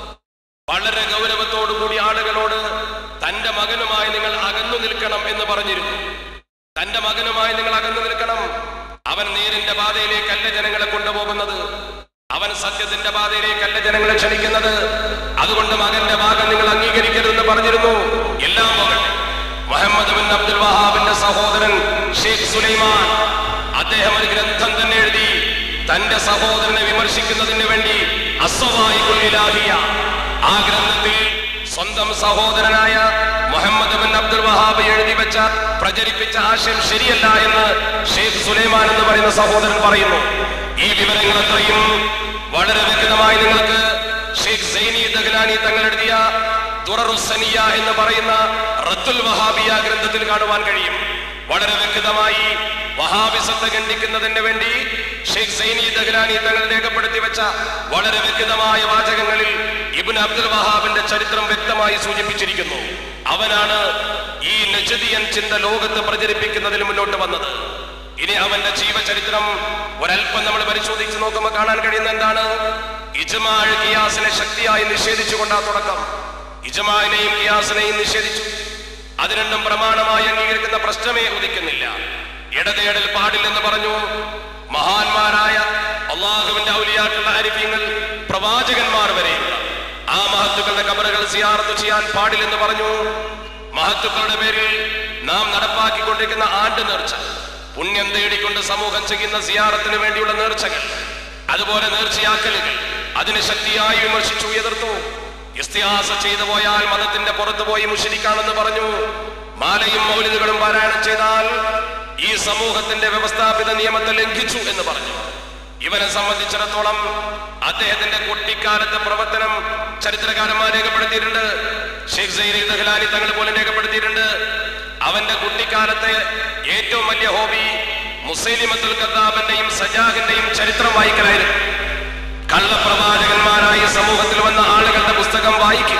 വളരെ ഗൗരവത്തോടുകൂടി ആളുകളോട് തന്റെ മകനുമായി നിങ്ങൾ അകന്നു നിൽക്കണം എന്ന് പറഞ്ഞിരുന്നു തന്റെ മകനുമായി നിങ്ങൾ അകന്നു നിൽക്കണം അവൻ നേരിന്റെ പാതയിലേക്കല്ല ജനങ്ങളെ കൊണ്ടുപോകുന്നത് അവൻ സത്യത്തിന്റെ പാതയിലേക്കല്ല ജനങ്ങളെ ക്ഷണിക്കുന്നത് അതുകൊണ്ട് മകന്റെ ഭാഗം നിങ്ങൾ അംഗീകരിക്കരുതെന്ന് പറഞ്ഞിരുന്നു എല്ലാം പോകട്ടെ മുഹമ്മദ് ബിൻ അബ്ദുൽ വഹാബിന്റെ സഹോദരൻ ഷെയ്ഖ് സുലൈമാൻ അദ്ദേഹം ഒരു ഗ്രന്ഥം തന്നെ എഴുതി തന്റെ സഹോദരനെ വിമർശിക്കുന്നതിന് വേണ്ടി അസ്വവായി കൊള്ളിലാഹിയ ആ ഗ്രന്ഥത്തിൽ സ്വന്തം സഹോദരനായ മുഹമ്മദ് ബിൻ അബ്ദുൽ വഹാബ് എഴുതി വെച്ച പ്രചരിപ്പിച്ച ആശയം ശരിയല്ല എന്ന് ഷെയ്ഖ് സുലൈമാൻ എന്ന് പറയുന്ന സഹോദരൻ പറയുന്നു ഈ വിവരങ്ങൾ അത്രയും വളരെ വ്യക്തമായി നിങ്ങൾക്ക് ഷെയ്ഖ് സൈനി ദഹ്ലാനി തങ്ങൾ എഴുതിയ ദുററുസനിയ എന്ന് പറയുന്ന റത്തുൽ വഹാബിയ ഗ്രന്ഥത്തിൽ കാണുവാൻ കഴിയും വളരെ വ്യക്തമായി വഹാബിസത്തെ ഖണ്ഡിക്കുന്നതിന് വേണ്ടി ഷെയ്ഖ് സൈനി ദഹ്ലാനി തങ്ങൾ രേഖപ്പെടുത്തി വെച്ച വളരെ വ്യക്തമായ വാചകങ്ങളിൽ ഇബ്ൻ അബ്ദുൽ വഹാബിന്റെ ചരിത്രം വ്യക്തമായി സൂചിപ്പിച്ചിരിക്കുന്നു അവനാണ് ഈ നജദിയൻ ചിന്ത ലോകത്ത് പ്രചരിപ്പിക്കുന്നതിൽ മുന്നോട്ട് വന്നത് ഇനി അവന്റെ ജീവചരിത്രം ഒരല്പം നമ്മൾ പരിശോധിച്ച് നോക്കുമ്പോൾ കാണാൻ കഴിയുന്ന എന്താണ് ഇജ്മാൽ കിയാസിനെ ശക്തിയായി നിഷേധിച്ചുകൊണ്ടാ തുടക്കം ഇജ്മാലിനെയും കിയാസിനെയും നിഷേധിച്ചു അത് രണ്ടും പ്രമാണമായി അംഗീകരിക്കുന്ന പ്രശ്നമേ ഉദിക്കുന്നില്ല ഇടതേടൽ പാടില്ലെന്ന് പറഞ്ഞു മഹാന്മാരായ അള്ളാഹുവിന്റെ ഔലിയാക്കളുടെ അരിഫ്യങ്ങൾ പ്രവാചകന്മാർ വരെയുള്ള ആ മഹത്തുക്കളുടെ കബറുകൾ സിയാറത്ത് ചെയ്യാൻ പാടില്ലെന്ന് പറഞ്ഞു മഹത്തുക്കളുടെ പേരിൽ നാം നടപ്പാക്കിക്കൊണ്ടിരിക്കുന്ന ആണ്ട് നേർച്ച പുണ്യം തേടിക്കൊണ്ട് സമൂഹം ചെയ്യുന്ന സിയാറത്തിന് വേണ്ടിയുള്ള നേർച്ചകൾ അതുപോലെ നേർച്ചയാക്കലുകൾ അതിനെ ശക്തിയായി വിമർശിച്ചു എതിർത്തു ഇസ്തിഹാസ ചെയ്തു പോയാൽ മതത്തിന്റെ പുറത്തു പോയി മുഷിരിക്കാണെന്ന് പറഞ്ഞു മാലയും മൗലിദുകളും പാരായണം ചെയ്താൽ ഈ സമൂഹത്തിന്റെ വ്യവസ്ഥാപിത നിയമത്തെ ലംഘിച്ചു എന്ന് പറഞ്ഞു ഇവനെ സംബന്ധിച്ചിടത്തോളം അദ്ദേഹത്തിന്റെ കുട്ടിക്കാലത്തെ പ്രവർത്തനം ചരിത്രകാരന്മാർ രേഖപ്പെടുത്തിയിട്ടുണ്ട് ഷെയ്ഖ് സൈരി ദഹ്ലാനി തങ്ങൾ പോലും രേഖപ്പെടുത്തിയിട്ടുണ്ട് അവന്റെ കുട്ടിക്കാലത്തെ ഏറ്റവും വലിയ ഹോബി മുസൈലിമത്തുൽ കദ്ദാബന്റെയും സജാഹിന്റെയും ചരിത്രം വായിക്കലായിരുന്നു കള്ളപ്രവാചകന്മാരായി സമൂഹത്തിൽ വന്ന ആളുകളുടെ പുസ്തകം വായിക്കുക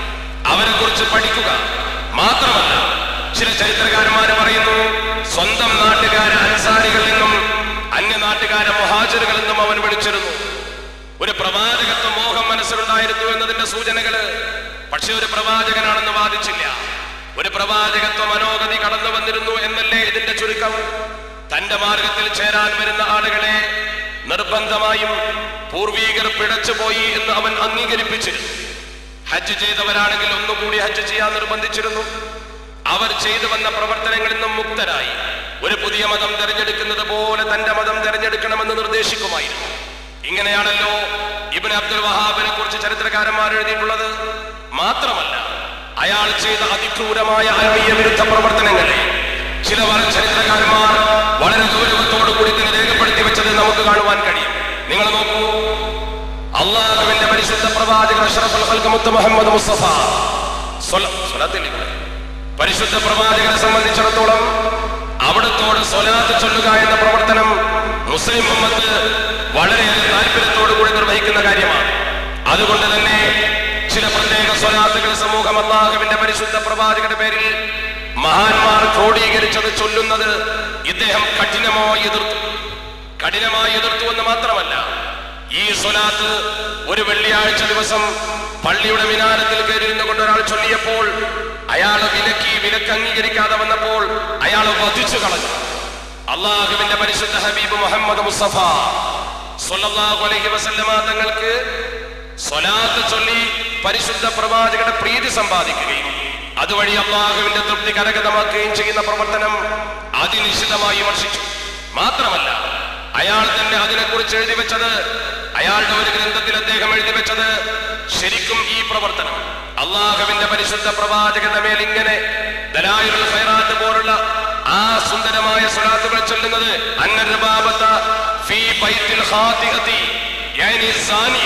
അവരെ കുറിച്ച് പഠിക്കുക മാത്രമല്ല ചില ചരിത്രകാരന്മാര് പറയുന്നു സ്വന്തം നാട്ടുകാരെ അൻസാരികളിൽ നിന്നും അന്യ നാട്ടുകാരെ മൊഹാജറുകളിൽ നിന്നും അവൻ വിളിച്ചിരുന്നു ഒരു പ്രവാചകത്വ മോഹം മനസ്സിലുണ്ടായിരുന്നു എന്നതിന്റെ സൂചനകള് പക്ഷെ ഒരു പ്രവാചകനാണെന്ന് വാദിച്ചില്ല ഒരു പ്രവാചകത്വ മനോഗതി കടന്നു വന്നിരുന്നു എന്നല്ലേ ഇതിന്റെ ചുരുക്കം തന്റെ മാർഗത്തിൽ ചേരാൻ വരുന്ന ആളുകളെ നിർബന്ധമായും പൂർവീകർ പിടച്ചുപോയി എന്ന് അവൻ അംഗീകരിപ്പിച്ചിരുന്നു ഹജ്ജ് ചെയ്തവരാണെങ്കിൽ ഒന്നുകൂടി ഹജ്ജ് ചെയ്യാൻ നിർബന്ധിച്ചിരുന്നു അവർ ചെയ്തു വന്ന പ്രവർത്തനങ്ങളിൽ നിന്നും മുക്തരായി ഒരു പുതിയ മതം തെരഞ്ഞെടുക്കുന്നത് പോലെ തന്റെ മതം തെരഞ്ഞെടുക്കണമെന്ന് നിർദ്ദേശിക്കുമായിരുന്നു ഇങ്ങനെയാണല്ലോ ഇബിൻ അബ്ദുൽ വഹാബിനെ കുറിച്ച് ചരിത്രകാരന്മാർ എഴുതിയിട്ടുള്ളത് മാത്രമല്ല അയാൾ ചെയ്ത അതിക്രൂരമായ ആത്മീയ വിരുദ്ധ പ്രവർത്തനങ്ങളെ ചില വ- ചരിത്രകാരന്മാർ വളരെ ഗൗരവത്തോടു കൂടി തന്നെ രേഖപ്പെടുത്തി വെച്ചത് നമുക്ക് കാണുവാൻ കഴിയും നിങ്ങൾ നോക്കൂ അള്ളാഹുവിന്റെ പരിശുദ്ധ പ്രവാചകർ അഷ്റഫുൽ ഖൽഖ് മുത്ത് മുഹമ്മദ് മുസ്തഫ സ്വല- സ്വലാത്തില്ലേ ഇവിടെ? പരിശുദ്ധ പ്രവാചകരെ സംബന്ധിച്ചിടത്തോളം അവിടത്തോട് സ്വലാത്ത് ചൊല്ലുക എന്ന പ്രവർത്തനം മുസ്ലിം ഉമ്മത്ത് വളരെയേറെ താല്പര്യത്തോടു കൂടി നിർവഹിക്കുന്ന കാര്യമാണ് അതുകൊണ്ട് തന്നെ ചില പ്രത്യേക സ്വലാത്തുകൾ സമൂഹം അള്ളാഹുവിന്റെ പരിശുദ്ധ പ്രവാചകരുടെ പേരിൽ മഹാന്മാർ ക്രോഡീകരിച്ചത് ചൊല്ലുന്നത് ഇദ്ദേഹം കഠിനമായി എതിർത്തു കഠിനമായി എതിർത്തു എന്ന് മാത്രമല്ല ഈ സ്വലാത്ത് ഒരു വെള്ളിയാഴ്ച ദിവസം പള്ളിയുടെ മിനാരത്തിൽ കയറിയിരുന്നു കൊണ്ട് ഒരാൾ ചൊല്ലിയപ്പോൾ അയാൾ വിലക്കി വിലക്ക് അംഗീകരിക്കാതെ വന്നപ്പോൾ അയാൾ വധിച്ചു കളഞ്ഞു അള്ളാഹുവിന്റെ പരിശുദ്ധ ഹബീബ് മുഹമ്മദ് മുസ്തഫ സ്വല്ലല്ലാഹു അലൈഹി വസല്ലമ തങ്ങൾക്ക് സ്വലാത്ത് ചൊല്ലി പരിശുദ്ധ പ്രവാചകരുടെ പ്രീതി സമ്പാദിക്കുകയും അതുവഴി അള്ളാഹുവിന്റെ തൃപ്തി കരഗതമാക്കുകയും ചെയ്യുന്ന പ്രവർത്തനം അതിനിശ്ചിതമായി വിമർശിച്ചു മാത്രമല്ല അയാൾ തന്നെ അതിനെക്കുറിച്ച് എഴുതി വെച്ചത് അയാളുടെ ഒരു ഗ്രന്ഥത്തിൽ അദ്ദേഹം എഴുതി വെച്ചത് ശരിക്കും ഈ പ്രവർത്തനം അള്ളാഹുവിന്റെ പരിശുദ്ധ പ്രവാചകന്റെ മേൽ ഇങ്ങനെ ദലായിലുൽ ഖൈറാത്ത് പോലുള്ള ആ സുന്ദരമായ സ്വലാത്തുകൾ ചൊല്ലുന്നത് അന്നർബാബത്ത ഫീ ബൈത്തിൽ ഖാതിഅതി യാനി സാനിയ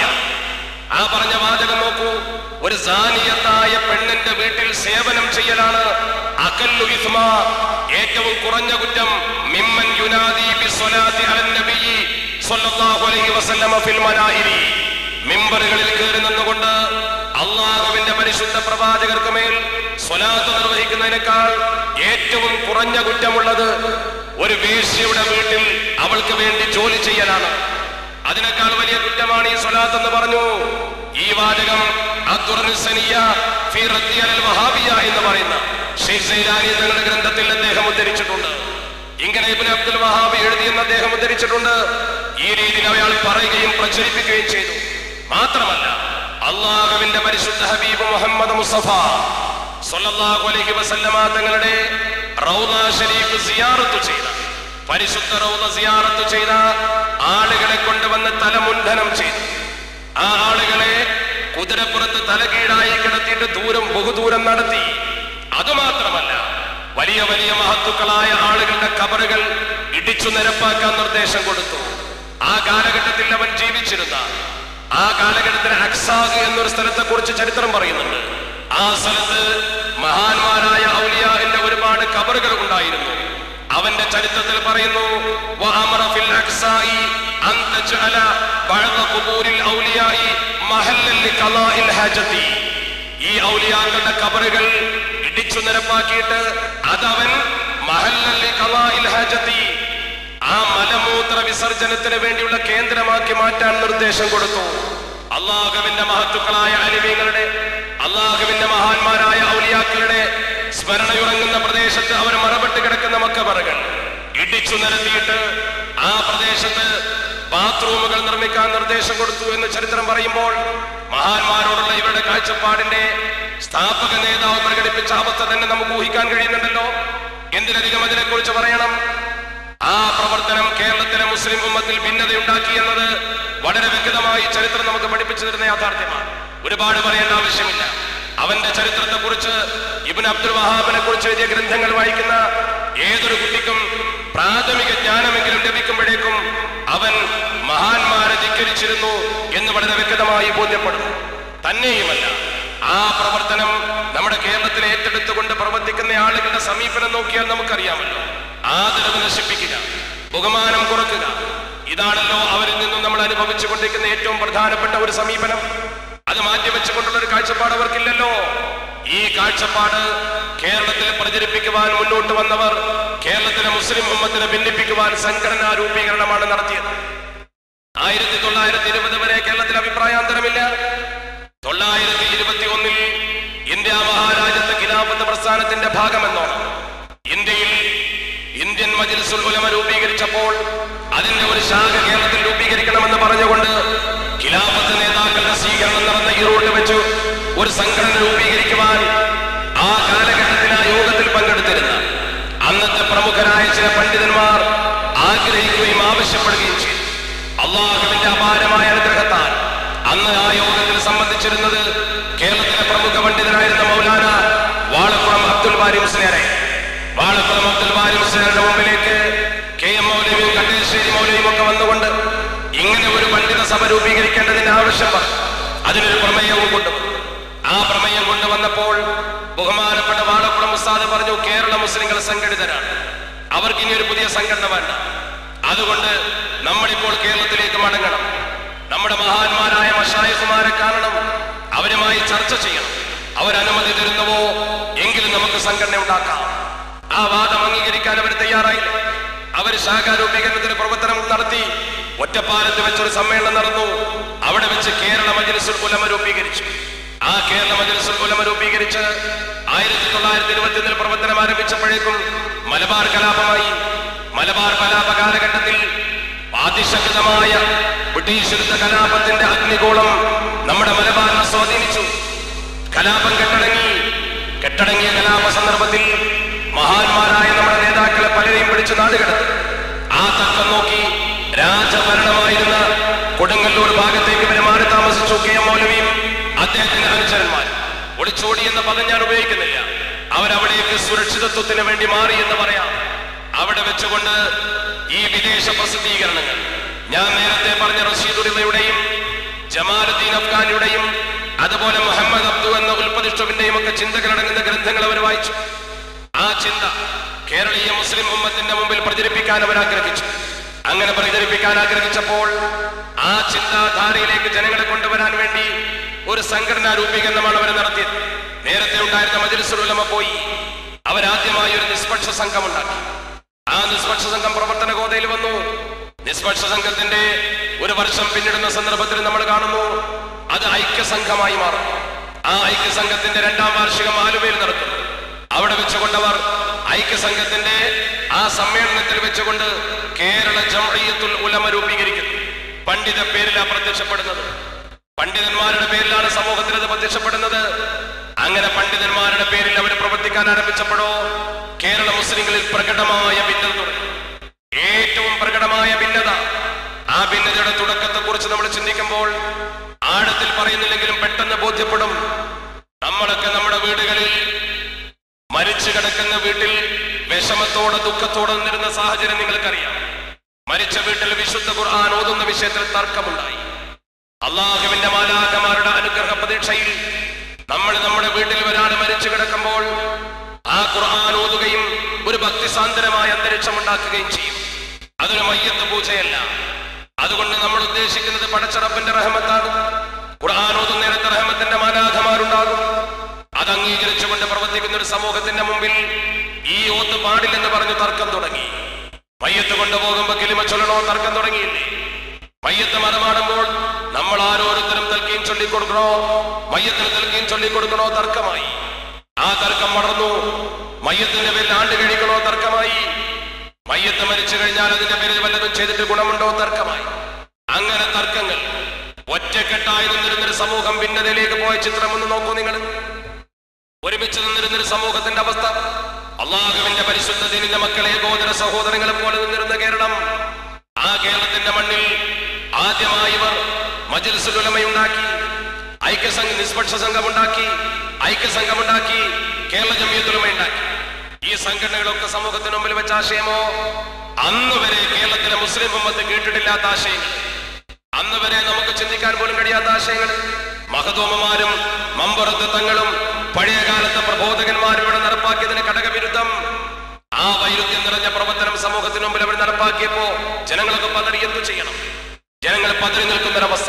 ആ പറഞ്ഞ വാചകം നോക്കൂ ഒരു സാനിയത്തായ പെണ്ണിന്റെ വീട്ടിൽ സേവനം ചെയ്യലാണ് അകല്ലു ഇസ്മ ഏറ്റവും കുറഞ്ഞ കുറ്റം മിമ്മൻ യുനാദി ബിസ്വലാത്തി അലൻ നബിയി സ്വല്ലല്ലാഹു അലൈഹി വസല്ലമ ഫിൽ മനായിരി മിമ്പറുകളിൽ കയറി നിന്നുകൊണ്ട് അള്ളാഹുവിന്റെ പരിശുദ്ധ പ്രവാചകർക്ക് മേൽ സ്വലാത്ത് നിർവഹിക്കുന്നതിനേക്കാൾ ഏറ്റവും കുറഞ്ഞ കുറ്റമുള്ളത് ഒരു വേശ്യയുടെ വീട്ടിൽ അവൾക്ക് വേണ്ടി ജോലി ചെയ്യലാണ് അതിനേക്കാൾ വലിയ കുറ്റമാണ് ഈ സ്വലാത്ത് എന്ന് പറഞ്ഞു ഈ വാചകം അദ്ദുർനിസനിയ ഫീ റദ്ദി അലൽ വഹാബിയ എന്ന് പറയുന്ന ഷെയ്ഖ് സൈലാനി തങ്ങളുടെ ഗ്രന്ഥത്തിൽ അദ്ദേഹം ഉദ്ധരിച്ചിട്ടുണ്ട് ഇങ്ങനെ ഇബ്നു അബ്ദുൽ വഹാബ് എഴുതിയെന്ന് അദ്ദേഹം ഉദ്ധരിച്ചിട്ടുണ്ട് ഈ രീതിയിൽ അയാൾ പറയുകയും പ്രചരിപ്പിക്കുകയും ചെയ്തു മാത്രമല്ല അള്ളാഹുവിന്റെ പരിശുദ്ധ ഹബീബ് മുഹമ്മദ് മുസ്തഫ സ്വല്ലല്ലാഹു അലൈഹി വസല്ലമ തങ്ങളുടെ റൗദ ഷരീഫ് സിയാറത്ത് ചെയ്ത പരിശുദ്ധ റൗദ സിയാറത്ത് ചെയ്ത ആളുകളെ കൊണ്ടുവന്ന് തലമുണ്ഡനം ചെയ്തു ആ ആളുകളെ കുതിരപ്പുറത്ത് തലകീഴായി കിടത്തിയിട്ട് ദൂരം ബഹുദൂരം നടത്തി അതുമാത്രമല്ല വലിയ വലിയ മഹത്തുക്കളായ ആളുകളുടെ കബറുകൾ ഇടിച്ചു നിരപ്പാക്കാൻ നിർദ്ദേശം കൊടുത്തു ആ കാലഘട്ടത്തിൽ അവൻ ജീവിച്ചിരുന്ന ആ കാലഘട്ടത്തിൽ അക്സാഗ് എന്നൊരു സ്ഥലത്തെ കുറിച്ച് ചരിത്രം പറയുന്നുണ്ട് ആ സ്ഥലത്ത് മഹാന്മാരായ ഔലിയാന്റെ ഒരുപാട് കബറുകൾ ഉണ്ടായിരുന്നു അവന്റെ ചരിത്രത്തിൽ പറയുന്നു വഅമറ ഫിൽ അക്സായി അൻ തജ്അല ബഅദ ഖുബൂരിൽ ഔലിയായി മഹല്ലൻ ലിഖളാഇൽ ഹജതി ഈ ഔലിയാക്കളുടെ കബറുകൾ ഇടിച്ചു നിരപ്പാക്കിയിട്ട് അതവൻ മഹല്ലൻ ലിഖളാഇൽ ഹജതി ആ മലമൂത്ര വിസർജനത്തിന് വേണ്ടിയുള്ള കേന്ദ്രമാക്കി മാറ്റാൻ നിർദ്ദേശം കൊടുത്തു അള്ളാഹുവിന്റെ മഹത്തുക്കളായ അലിമീങ്ങളുടെ അള്ളാഹുവിന്റെ മഹാന്മാരായ ഔലിയാക്കളുടെ സ്മരണയുറങ്ങുന്ന പ്രദേശത്ത് അവർ മറപ്പെട്ട് കിടക്കുന്ന മക്കബറുകൾ ഇടിച്ചു നിരത്തിയിട്ട് ആ പ്രദേശത്ത് ബാത്റൂമുകൾ നിർമ്മിക്കാൻ നിർദ്ദേശം കൊടുത്തു എന്ന് ചരിത്രം പറയുമ്പോൾ മഹാന്മാരോടുള്ള ഇവരുടെ കാഴ്ചപ്പാടിന്റെ സ്ഥാപക നേതാവ് പ്രകടിപ്പിച്ച അവസ്ഥ തന്നെ നമുക്ക് ഊഹിക്കാൻ കഴിയുന്നുണ്ടല്ലോ എന്തിനധികം അതിനെക്കുറിച്ച് പറയണം ആ പ്രവർത്തനം കേരളത്തിലെ മുസ്ലിം ഉമ്മത്തിൽ ഭിന്നതയുണ്ടാക്കി എന്നത് വളരെ വ്യക്തമായി ചരിത്രം നമുക്ക് പഠിപ്പിച്ചു തരുന്ന യാഥാർത്ഥ്യമാണ് ഒരുപാട് പറയേണ്ട ആവശ്യമില്ല അവന്റെ ചരിത്രത്തെ കുറിച്ച് ഇബിൻ അബ്ദുൽ വഹാബിനെ കുറിച്ച് എഴുതിയ ഗ്രന്ഥങ്ങൾ വായിക്കുന്ന ഏതൊരു കുട്ടിക്കും പ്രാഥമിക ജ്ഞാനമെങ്കിലും ലഭിക്കുമ്പോഴേക്കും അവൻ മഹാന്മാരെ ധിക്കരിച്ചിരുന്നു എന്ന് വളരെ വ്യക്തമായി ബോധ്യപ്പെടുന്നു തന്നെയുമല്ല ആ പ്രവർത്തനം നമ്മുടെ കേരളത്തിൽ ഏറ്റെടുത്തുകൊണ്ട് പ്രവർത്തിക്കുന്ന ആളുകളുടെ സമീപനം നോക്കിയാൽ നമുക്കറിയാമല്ലോ ആദരവ് നശിപ്പിക്കുക ബഹുമാനം കുറക്കുക ഇതാണല്ലോ അവരിൽ നിന്നും നമ്മൾ അനുഭവിച്ചു കൊണ്ടിരിക്കുന്ന ഏറ്റവും പ്രധാനപ്പെട്ട ഒരു സമീപനം അത് മാറ്റിവെച്ചുകൊണ്ടുള്ള ഒരു കാഴ്ചപ്പാട് അവർക്കില്ലല്ലോ ഈ കാഴ്ചപ്പാട് കേരളത്തിൽ പ്രചരിപ്പിക്കുവാൻ മുന്നോട്ട് വന്നവർ കേരളത്തിലെ മുസ്ലിം ഉമ്മത്തിനെ ഭിന്നിപ്പിക്കുവാൻ സംഘടനാ രൂപീകരണമാണ് നടത്തിയത് ആയിരത്തി തൊള്ളായിരത്തി ഇരുപത് വരെ കേരളത്തിൽ അഭിപ്രായാന്തരമില്ല തൊള്ളായിരത്തി ഇരുപത്തി ഒന്നിൽ ഇന്ത്യ മഹാരാജ്യത്തെ ഖിലാഫത്ത് പ്രസ്ഥാനത്തിന്റെ ഭാഗമെന്നോണം ഇന്ത്യയിൽ ഇന്ത്യൻ മജിൽസുൽ ഉലമ രൂപീകരിച്ചപ്പോൾ അതിന്റെ ഒരു ശാഖ കേരളത്തിൽ രൂപീകരിക്കണമെന്ന് പറഞ്ഞുകൊണ്ട് ഖിലാഫത്ത് നേതാക്കളുടെ സ്വീകരണം നടന്ന ഈറോഡ് വെച്ചു ഒരു സംഘടന രൂപീകരിക്കുവാൻ ആ കാലഘട്ടത്തിൽ ആ യോഗത്തിൽ പങ്കെടുത്തിരുന്ന അന്നത്തെ പ്രമുഖരായ ചില പണ്ഡിതന്മാർ ആഗ്രഹിക്കുകയും ആവശ്യപ്പെടുകയും ചെയ്തു അള്ളാഹുവിന്റെ അപാരമായ അനുഗ്രഹത്താൽ അന്ന് ആ യോഗത്തിൽ സംബന്ധിച്ചിരുന്നത് കേരളത്തിലെ പ്രമുഖ പണ്ഡിതനായിരുന്ന മൗലാന വാളക്കുളം അബ്ദുൽ ബാരി മുസ്ലിയാരെ വാളക്കുളം അബ്ദുൽ ബാരി മുസ്ലിയാരുടെ മുമ്പിലേക്ക് കെ എം മൗലവിയും കട്ടേശ്ശേരി മൗലവിയും ഒക്കെ വന്നുകൊണ്ട് ഇങ്ങനെ ഒരു പണ്ഡിത സഭ രൂപീകരിക്കേണ്ടതിന്റെ ആവശ്യം പറഞ്ഞു അതിനൊരു പ്രമേയവും കൊണ്ടുവന്നു ആ പ്രമേയം കൊണ്ടുവന്നപ്പോൾ ബഹുമാനപ്പെട്ട വാളക്കുളം ഉസ്താദ് പറഞ്ഞു കേരള മുസ്ലിങ്ങൾ സംഘടിതരാണ് അവർക്ക് ഇനി ഒരു പുതിയ സംഘടന വേണ്ട അതുകൊണ്ട് നമ്മളിപ്പോൾ കേരളത്തിലേക്ക് മടങ്ങണം നമ്മുടെ മഹാന്മാരായ മഷായകുമാരെ കാണണം അവരുമായി ചർച്ച ചെയ്യണം അവരനുമതി തരുന്നുവോ എങ്കിലും നമുക്ക് സംഘടന ഉണ്ടാക്കാം ആ വാദം അംഗീകരിക്കാൻ അവർ തയ്യാറായില്ല അവർ ശാഖാ രൂപീകരണത്തിന് പ്രവർത്തനം നടത്തി ഒറ്റപ്പാലത്ത് വെച്ചൊരു സമ്മേളനം നടന്നു അവിടെ വെച്ച് കേരള മജ്ലിസുൽ ഉലമ രൂപീകരിച്ചു ആ കേരള മജ്ലിസുൽ ഉലമ രൂപീകരിച്ച് ആയിരത്തി തൊള്ളായിരത്തി ഇരുപത്തിയൊന്നിൽ പ്രവർത്തനം ആരംഭിച്ചപ്പോഴേക്കും മലബാർ കലാപമായി മലബാർ കലാപ കാലഘട്ടത്തിൽ അതിശക്തമായ ബ്രിട്ടീഷ് വിരുദ്ധ കലാപത്തിന്റെ അഗ്നിഗോളം നമ്മുടെ മലബാറിനെ സ്വാധീനിച്ചു കലാപം കെട്ടടങ്ങി കെട്ടടങ്ങിയ കലാപ സന്ദർഭത്തിൽ മഹാന്മാരായ നമ്മുടെ നേതാക്കളെ പലരെയും പിടിച്ച് നാടുകടത്തി ആ തക്കം നോക്കി രാജഭരണമായിരുന്ന കൊടുങ്ങല്ലൂർ ഭാഗത്തേക്ക് ഇവരെ മാറി താമസിച്ചു കെ എം മൗലവിയും അദ്ദേഹത്തിന്റെ അനുചരന്മാർ ഒളിച്ചോടി എന്ന പദം ഞാൻ ഉപയോഗിക്കുന്നില്ല അവരവിടേക്ക് സുരക്ഷിതത്വത്തിന് വേണ്ടി മാറി എന്ന് പറയാം അവിടെ വെച്ചുകൊണ്ട് ഈ വിദേശ പ്രസിദ്ധീകരണങ്ങൾ ഞാൻ നേരത്തെ പറഞ്ഞ റഷീദുലിമയുടെയും ജമാലുദ്ദീൻ അഫ്ഗാനിയുടെയും അതുപോലെ മുഹമ്മദ് അബ്ദു എന്ന ഉൽപ്പതിഷ്ടുവിന്റെയും ഒക്കെ ചിന്തകളടങ്ങുന്ന ഗ്രന്ഥങ്ങൾ അവർ വായിച്ചു ആ ചിന്ത കേരളീയ മുസ്ലിം ഉമ്മത്തിന്റെ മുമ്പിൽ പ്രചരിപ്പിക്കാൻ അവർ ആഗ്രഹിച്ചു അങ്ങനെ പ്രചരിപ്പിക്കാൻ ആഗ്രഹിച്ചപ്പോൾ ആ ചിന്താധാരയിലേക്ക് ജനങ്ങളെ കൊണ്ടുവരാൻ വേണ്ടി ഒരു സംഘടനാ രൂപീകരണമാണ് അവർ നടത്തിയത് നേരത്തെ ഉണ്ടായിരുന്ന മജ്ലിസുൽ ഉലമ പോയി അവരാദ്യമായി ഒരു നിഷ്പക്ഷ സംഘം ഉണ്ടാക്കി ആ നിഷ്പക്ഷ സംഘം പ്രവർത്തന ഗോതയിൽ വന്നു നിഷ്പക്ഷ സംഘത്തിന്റെ ഒരു വർഷം പിന്നിടുന്ന സന്ദർഭത്തിൽ നമ്മൾ കാണുന്നു അത് ഐക്യസംഘമായി മാറും ആ ഐക്യസംഘത്തിന്റെ രണ്ടാം വാർഷികം ആലുവയിൽ നടക്കുന്നു അവിടെ വെച്ചുകൊണ്ടവർ ഐക്യസംഘത്തിന്റെ ആ സമ്മേളനത്തിൽ വെച്ചുകൊണ്ട് കേരള ജംഇയ്യത്തുൽ ഉലമ രൂപീകരിക്കുന്നു പണ്ഡിത പേരിലാണ് പ്രത്യക്ഷപ്പെടുന്നത് പണ്ഡിതന്മാരുടെ പേരിലാണ് സമൂഹത്തിൽ അത് പ്രത്യക്ഷപ്പെടുന്നത് അങ്ങനെ പണ്ഡിതന്മാരുടെ പേരിൽ അവർ പ്രവർത്തിക്കാൻ ആരംഭിച്ചപ്പോഴോ കേരള മുസ്ലിങ്ങളിൽ പ്രകടമായ ഭിന്നത തുടങ്ങി ഏറ്റവും പ്രകടമായ ഭിന്നത ആ ഭിന്നതയുടെ തുടക്കത്തെ കുറിച്ച് നമ്മൾ ചിന്തിക്കുമ്പോൾ ആഴത്തിൽ പറയുന്നില്ലെങ്കിലും പെട്ടെന്ന് ബോധ്യപ്പെടും നമ്മളൊക്കെ നമ്മുടെ വീടുകളിൽ മരിച്ചു കിടക്കുന്ന വീട്ടിൽ വിഷമത്തോടെ ദുഃഖത്തോടെ നിന്നിരുന്ന സാഹചര്യം നിങ്ങൾക്കറിയാം മരിച്ച വീട്ടിൽ വിശുദ്ധ ഖുർആൻ ഓതുന്ന വിഷയത്തിൽ തർക്കമുണ്ടായി അള്ളാഹുവിന്റെ മാലാകമാരുടെ അനുഗ്രഹ പ്രതീക്ഷയിൽ നമ്മൾ നമ്മുടെ വീട്ടിൽ ഒരാൾ മരിച്ചു കിടക്കുമ്പോൾ ആ ഖുർആൻ ഓതുകയും ഒരു ഭക്തിസാന്ദ്രമായ അന്തരീക്ഷം ഉണ്ടാക്കുകയും ചെയ്യും അതൊരു മയ്യത്ത് പൂജയല്ല അതുകൊണ്ട് നമ്മൾ ഉദ്ദേശിക്കുന്നത് പടച്ചറപ്പിന്റെ റഹമത്താണ് ഖുർആൻ ഓതുന്ന നേരത്തെ റഹമത്തിന്റെ മാലാഖമാരുണ്ടാകും അത് അംഗീകരിച്ചുകൊണ്ട് പ്രവർത്തിക്കുന്ന ഒരു സമൂഹത്തിന്റെ മുമ്പിൽ ഈ ഓത്ത് പാടില്ലെന്ന് പറഞ്ഞു തർക്കം തുടങ്ങി മയ്യത്ത് കൊണ്ടുപോകുമ്പോ കിളിമ ചൊല്ലണോ തർക്കം തുടങ്ങിയില്ലേ മയ്യത്ത് മറമാടുമ്പോൾ നമ്മൾ ഓരോരുത്തരും തൽക്കീം ചൊല്ലിക്കൊടുക്കണോ മയ്യത്തിന് തൽക്കീം ചൊല്ലിക്കൊടുക്കണോ തർക്കമായി ആ തർക്കം വളർന്നു മയ്യത്തിന്റെ പേരിൽ ആണ്ട് കഴിക്കണോ തർക്കമായി മയ്യത്ത് മരിച്ചു കഴിഞ്ഞാൽ അതിന്റെ പേരിൽ വല്ലതും ചെയ്തിട്ട് ഗുണമുണ്ടോ തർക്കമായി അങ്ങനെ തർക്കങ്ങൾ ഒറ്റക്കെട്ടായി നിന്നിരുന്നൊരു സമൂഹം ഭിന്നതയിലേക്ക് പോയ ചിത്രം ഒന്ന് നോക്കൂ നിങ്ങൾ ഒരുമിച്ച് നിന്നിരുന്നൊരു സമൂഹത്തിന്റെ അവസ്ഥ അള്ളാഹുവിന്റെ പരിശുദ്ധ ദിനിന്റെ മക്കളെ ഗോദര സഹോദരങ്ങളെ പോലെ നിന്നിരുന്ന കേരളം ആ കേരളത്തിന്റെ മണ്ണിൽ ആദ്യമായി ഇവർ മജിൽസുൽ ഉലമയുണ്ടാക്കി ഐക്യസംഘ നിഷ്പക്ഷ സംഘമുണ്ടാക്കി ഐക്യസംഘമുണ്ടാക്കി കേരള ജമിയത്തുലമ ഉണ്ടാക്കി ഈ സംഘടനകളൊക്കെ സമൂഹത്തിന് മുമ്പിൽ വെച്ച ആശയമോ അന്ന് വരെ കേരളത്തിലെ മുസ്ലിം ഉമ്മത്ത് കേട്ടിട്ടില്ലാത്ത ആശയങ്ങൾ അന്ന് വരെ നമുക്ക് ചിന്തിക്കാൻ പോലും കഴിയാത്ത ആശയങ്ങൾ മഹതോമമാരും മമ്പറത്ത് തങ്ങളും പഴയ കാലത്തെ പ്രബോധകന്മാരും ഇവിടെ നടപ്പാക്കിയതിന് ഘടകവിരുദ്ധം ആ വൈരുദ്ധ്യം നിറഞ്ഞ പ്രവർത്തനം സമൂഹത്തിന് മുമ്പിൽ അവർ നടപ്പാക്കിയപ്പോ ജനങ്ങളൊക്കെ പതറി എന്തു ചെയ്യണം ജനങ്ങൾ പതറി നിൽക്കുന്നൊരവസ്ഥ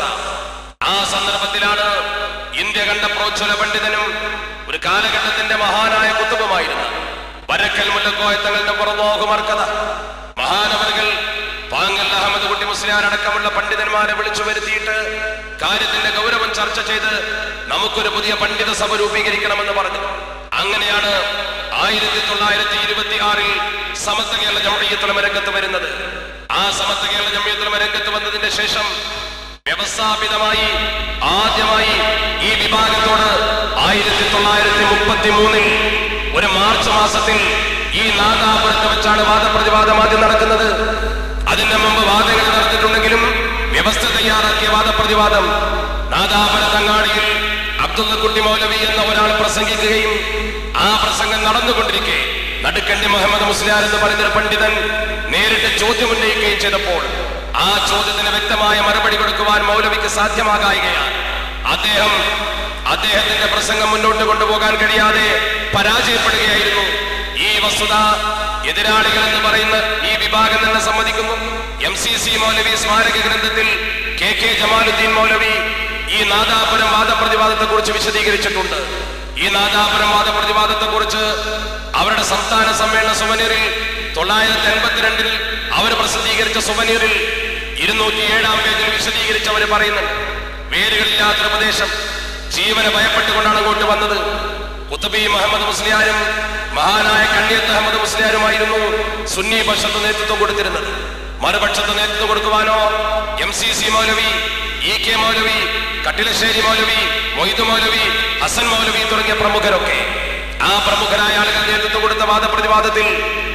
ആ സന്ദർഭത്തിലാണ് ഇന്ത്യ കണ്ട പ്രോജ്വല പണ്ഡിതനും ഒരു കാലഘട്ടത്തിന്റെ മഹാനായ കുത്തുബുമായിരുന്നു വരക്കൽ മുല്ലക്കോയ തങ്ങളുടെ പുറമോഹമർക്കഥ മഹാനവറുകൾ പാങ്ങൽ അഹമ്മദ് കുട്ടി മുസ്ലിയാർ അടക്കമുള്ള പണ്ഡിതന്മാരെ വിളിച്ചു വരുത്തിയിട്ട് കാര്യത്തിന്റെ ഗൗരവം ചർച്ച ചെയ്ത് നമുക്കൊരു പുതിയ പണ്ഡിത സഭ രൂപീകരിക്കണമെന്ന് പറഞ്ഞു അങ്ങനെയാണ് ആയിരത്തി തൊള്ളായിരത്തി ഇരുപത്തി ആറിൽ സമത്വ കേരള ജമയത്തുലമ രംഗത്ത് വരുന്നത് ആ സമത്വ കേരള ജമയത്തുലമ രംഗത്ത് വന്നതിന്റെ ശേഷം വ്യവസ്ഥാപിതമായി ആദ്യമായി ഈ വിഭാഗത്തോട് ആയിരത്തി തൊള്ളായിരത്തി മുപ്പത്തി മൂന്നിൽ ഒരു മാർച്ച് മാസത്തിൽ ഈ നാദാപുരത്ത് വെച്ചാണ് വാദപ്രതിവാദം ആദ്യം നടക്കുന്നത് അതിന്റെ മുമ്പ് വാദങ്ങൾ നടന്നിട്ടുണ്ടെങ്കിലും വ്യവസ്ഥ തയ്യാറാക്കിയ വാദപ്രതിവാദം നാദാപുര തങ്ങാടിയിൽ അബ്ദുള്ളക്കുട്ടി മൗലവി എന്ന ഒരാൾ പ്രസംഗിക്കുകയും ആ പ്രസംഗം നടന്നുകൊണ്ടിരിക്കെ നടുക്കണ്ടി മുഹമ്മദ് മുസ്ലിയാർ എന്ന് പറയുന്ന ഒരു പണ്ഡിതൻ നേരിട്ട് ചോദ്യം ഉന്നയിക്കുകയും ചെയ്തപ്പോൾ ആ ചോദ്യത്തിന് വ്യക്തമായ മറുപടി കൊടുക്കുവാൻ മൗലവിക്ക് സാധ്യമാകായികയാണ് അദ്ദേഹം അദ്ദേഹത്തിന്റെ പ്രസംഗം മുന്നോട്ട് കൊണ്ടുപോകാൻ കഴിയാതെ പരാജയപ്പെടുകയായിരുന്നു ഈ വസ്തുത എതിരാളികൾ എന്ന് പറയുന്ന ഈ വിഭാഗം തന്നെ സമ്മതിക്കുന്നു എം സി സി മൗലവി സ്മാരക ഗ്രന്ഥത്തിൽ കെ കെ ജമാലുദ്ദീൻ മൗലവി ഈ നാദാപുരം വാദപ്രതിവാദത്തെ കുറിച്ച് വിശദീകരിച്ചിട്ടുണ്ട് ഈ നാദാപുരം വാദപ്രതിവാദത്തെ കുറിച്ച് അവരുടെ സംസ്ഥാന സമ്മേളന സുവനീറിൽ തൊള്ളായിരത്തി എൺപത്തിരണ്ടിൽ അവർ പ്രസിദ്ധീകരിച്ച സുവനീറിൽ ഇരുന്നൂറ്റി ഏഴാം പേജിൽ വിശദീകരിച്ച് അവർ പറയുന്നുണ്ട് വേരുകളില്ലാത്തൊരു പ്രദേശം ജീവനെ ഭയപ്പെട്ടുകൊണ്ടാണ് അങ്ങോട്ട് വന്നത് കുത്തബി മുഹമ്മദ് മുസ്ലിയാരും മഹാനായ കണ്ണിയത്ത് അഹമ്മദ് മുസ്ലിയാരുമായിരുന്നു സുന്നി പക്ഷത്ത് നേതൃത്വം കൊടുത്തിരുന്നത് മറുപക്ഷത്ത് നേതൃത്വം കൊടുക്കുവാനോ M C C Maulavi E K Maulavi Kattilassery Maulavi Moidu Maulavi Hasan Maulavi തുടങ്ങിയ പ്രമുഖരൊക്കെ ആ പ്രമുഖരായ ആളുകൾ നേതൃത്വം കൊടുത്ത വാദപ്രതിവാദത്തിൽ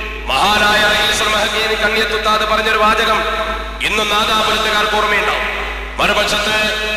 മഹാനായ റയീസുൽ മഹദീൻ കണ്ണിയത്തുത്താത് പറഞ്ഞൊരു വാചകം ഇന്നും നാദാപുരത്തുകാർക്ക് ഓർമ്മയുണ്ടാവും മറുപക്ഷത്ത്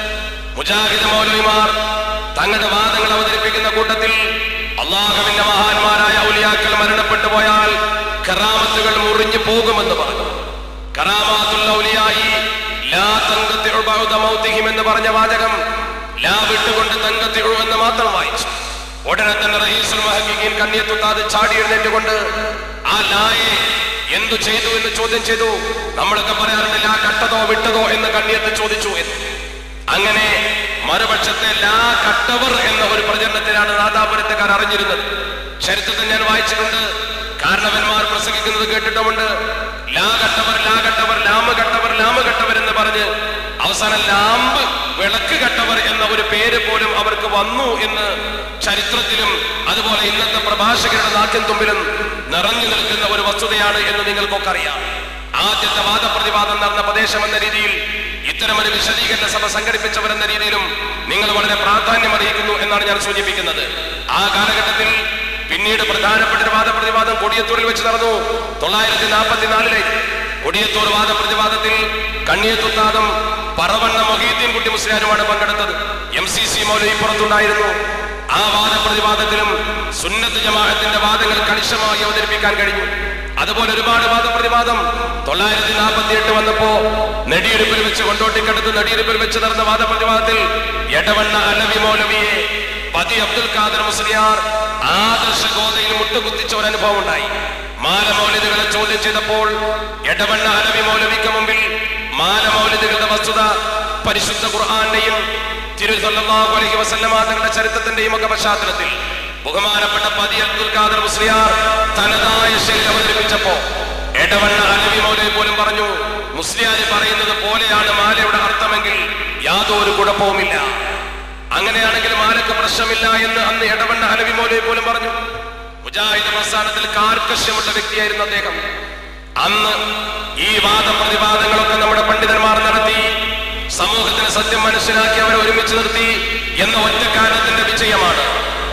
മുജാഹിദ് മൗലവിമാർ തങ്ങളുടെ വാദങ്ങൾ അവതരിപ്പിക്കുന്ന കൂട്ടത്തിൽ അള്ളാഹുവിന്റെ മഹാന്മാരായ ഔലിയാക്കൾ മരണപ്പെട്ടു പോയാൽ കറാമത്തുകൾ മുറിഞ്ഞു പോകുമെന്ന് പറഞ്ഞു കറാമാത്തുൽ ഔലിയായി ലാ തങ്കത്തിഉ ബഅദ മൗതിഹിം എന്ന് പറഞ്ഞ വാചകം ലാ വിട്ടുകൊണ്ട് തങ്കത്തിഉ എന്ന് മാത്രം വായിച്ചു ഉടനെ തന്നെ റഹീസുൽ മഹക്കീൻ കണ്ണിയത്തുത്താത് ചാടി എഴുന്നേറ്റുകൊണ്ട് ആ ലായെ എന്തു ചെയ്തു എന്ന് ചോദ്യം ചെയ്തു നമ്മളൊക്കെ പറയാറുണ്ട് ലാ കട്ടതോ വിട്ടതോ എന്ന് കണ്ണിയത്ത് ചോദിച്ചു എന്ന് അങ്ങനെ മറുപക്ഷത്തെ ലാ കട്ടവർ എന്ന ഒരു പ്രചരണത്തിലാണ് നാദാപുരത്തുകാർ അറിഞ്ഞിരുന്നത് ചരിത്രത്തിൽ ഞാൻ വായിച്ചിട്ടുണ്ട് കാരണവന്മാർ പ്രസംഗിക്കുന്നത് കേട്ടിട്ടുമുണ്ട് ലാ കട്ടവർ ലാ കട്ടവർ ലാമ കട്ടവർ ലാമ കട്ടവർ എന്ന് പറഞ്ഞ് അവസാനം ലാമ്പ് വിളക്ക് കട്ടവർ എന്ന ഒരു പേര് പോലും അവർക്ക് വന്നു എന്ന് ചരിത്രത്തിലും അതുപോലെ ഇന്നത്തെ പ്രഭാഷകരുടെ നാട്ടിൻ തുമ്പിലും നിറഞ്ഞു നിൽക്കുന്ന ഒരു വസ്തുതയാണ് എന്ന് നിങ്ങൾക്കൊക്കെ അറിയാം ആദ്യത്തെ വാദപ്രതിവാദം നടന്ന പ്രദേശം എന്ന രീതിയിൽ ഇത്തരമൊരു വിശദീകരണ സഭ സംഘടിപ്പിച്ചവർ എന്ന രീതിയിലും നിങ്ങൾ വളരെ പ്രാധാന്യം അറിയിക്കുന്നു എന്നാണ് ഞാൻ സൂചിപ്പിക്കുന്നത് ആ കാലഘട്ടത്തിൽ പിന്നീട് പ്രധാനപ്പെട്ട ഒരു വാദപ്രതിവാദം കൊടിയത്തൂരിൽ വെച്ച് നടന്നു തൊള്ളായിരത്തി നാൽപ്പത്തിനാലിലെ കൊടിയത്തൂർ വാദപ്രതിവാദത്തിൽ കണ്ണിയത്തുത്താദം പറവണ്ണ മൊഹീദ്ദീൻ കുട്ടി മുസ്ലിയാരുമാണ് പങ്കെടുത്തത് എം സി സി മൗലവി പുറത്തുണ്ടായിരുന്നു ആ വാദപ്രതിവാദത്തിലും സുന്നത്ത് ജമാഅത്തിന്റെ വാദങ്ങൾ കണിശമായി അവതരിപ്പിക്കാൻ കഴിഞ്ഞു അതുപോലെ ഒരുപാട് വാദപ്രതിവാദം തൊള്ളായിരത്തി നാൽപ്പത്തി എട്ട് വന്നപ്പോ നെടിയിരുപ്പിൽ വെച്ച് കൊണ്ടോട്ടിക്കടുത്ത് നെടിയിരുപ്പിൽ വെച്ച് നടന്ന വാദപ്രതിവാദത്തിൽ എടവണ്ണ അലവി മൗലവിയെ പതി അബ്ദുൽ ഖാദർ മുസ്ലിയാർ ആദർശ ഗോതയിൽ മുട്ടുകുത്തിച്ച ഒരു അനുഭവം ഉണ്ടായി മാലമൗലിദുകളെ ചോദ്യം ചെയ്തപ്പോൾ എടവണ്ണ അലവി മൗലവിക്ക് മുമ്പിൽ മാലമൗലിദുകളുടെ വസ്തുത പരിശുദ്ധ ഖുർആന്റെയും തിരു സല്ലല്ലാഹു അലൈഹി വസല്ലമ തങ്ങളുടെ ചരിത്രത്തിന്റെയും ഒക്കെ പശ്ചാത്തലത്തിൽ ബഹുമാനപ്പെട്ട പതി അബ്ദുൽ ഖാദർ മുസ്ലിയാർ തനതായ ശൈലി അവതരിപ്പിച്ചപ്പോ എടവണ്ണ അലവി മൗലവി പോലും പറഞ്ഞു മുസ്ലിയാർ പറയുന്നത് പോലെയാണ് മാലയുടെ അർത്ഥമെങ്കിൽ യാതൊരു കുഴപ്പവുമില്ല അങ്ങനെയാണെങ്കിൽ മാലക്ക് പ്രശ്നമില്ല എന്ന് അന്ന് എടവണ്ണ അലവി മൗലവി പോലും പറഞ്ഞു മുജാഹിദ് പ്രസ്ഥാനത്തിൽ കാർക്കശ്യമുള്ള വ്യക്തിയായിരുന്നു അദ്ദേഹം അന്ന് ഈ വാദപ്രതിവാദങ്ങളൊക്കെ നമ്മുടെ പണ്ഡിതന്മാർ നടത്തി സമൂഹത്തിന് സത്യം മനസ്സിലാക്കി അവരെ ഒരുമിച്ച് നിർത്തി എന്ന ഒറ്റക്കാലത്തിന്റെ വിജയമാണ്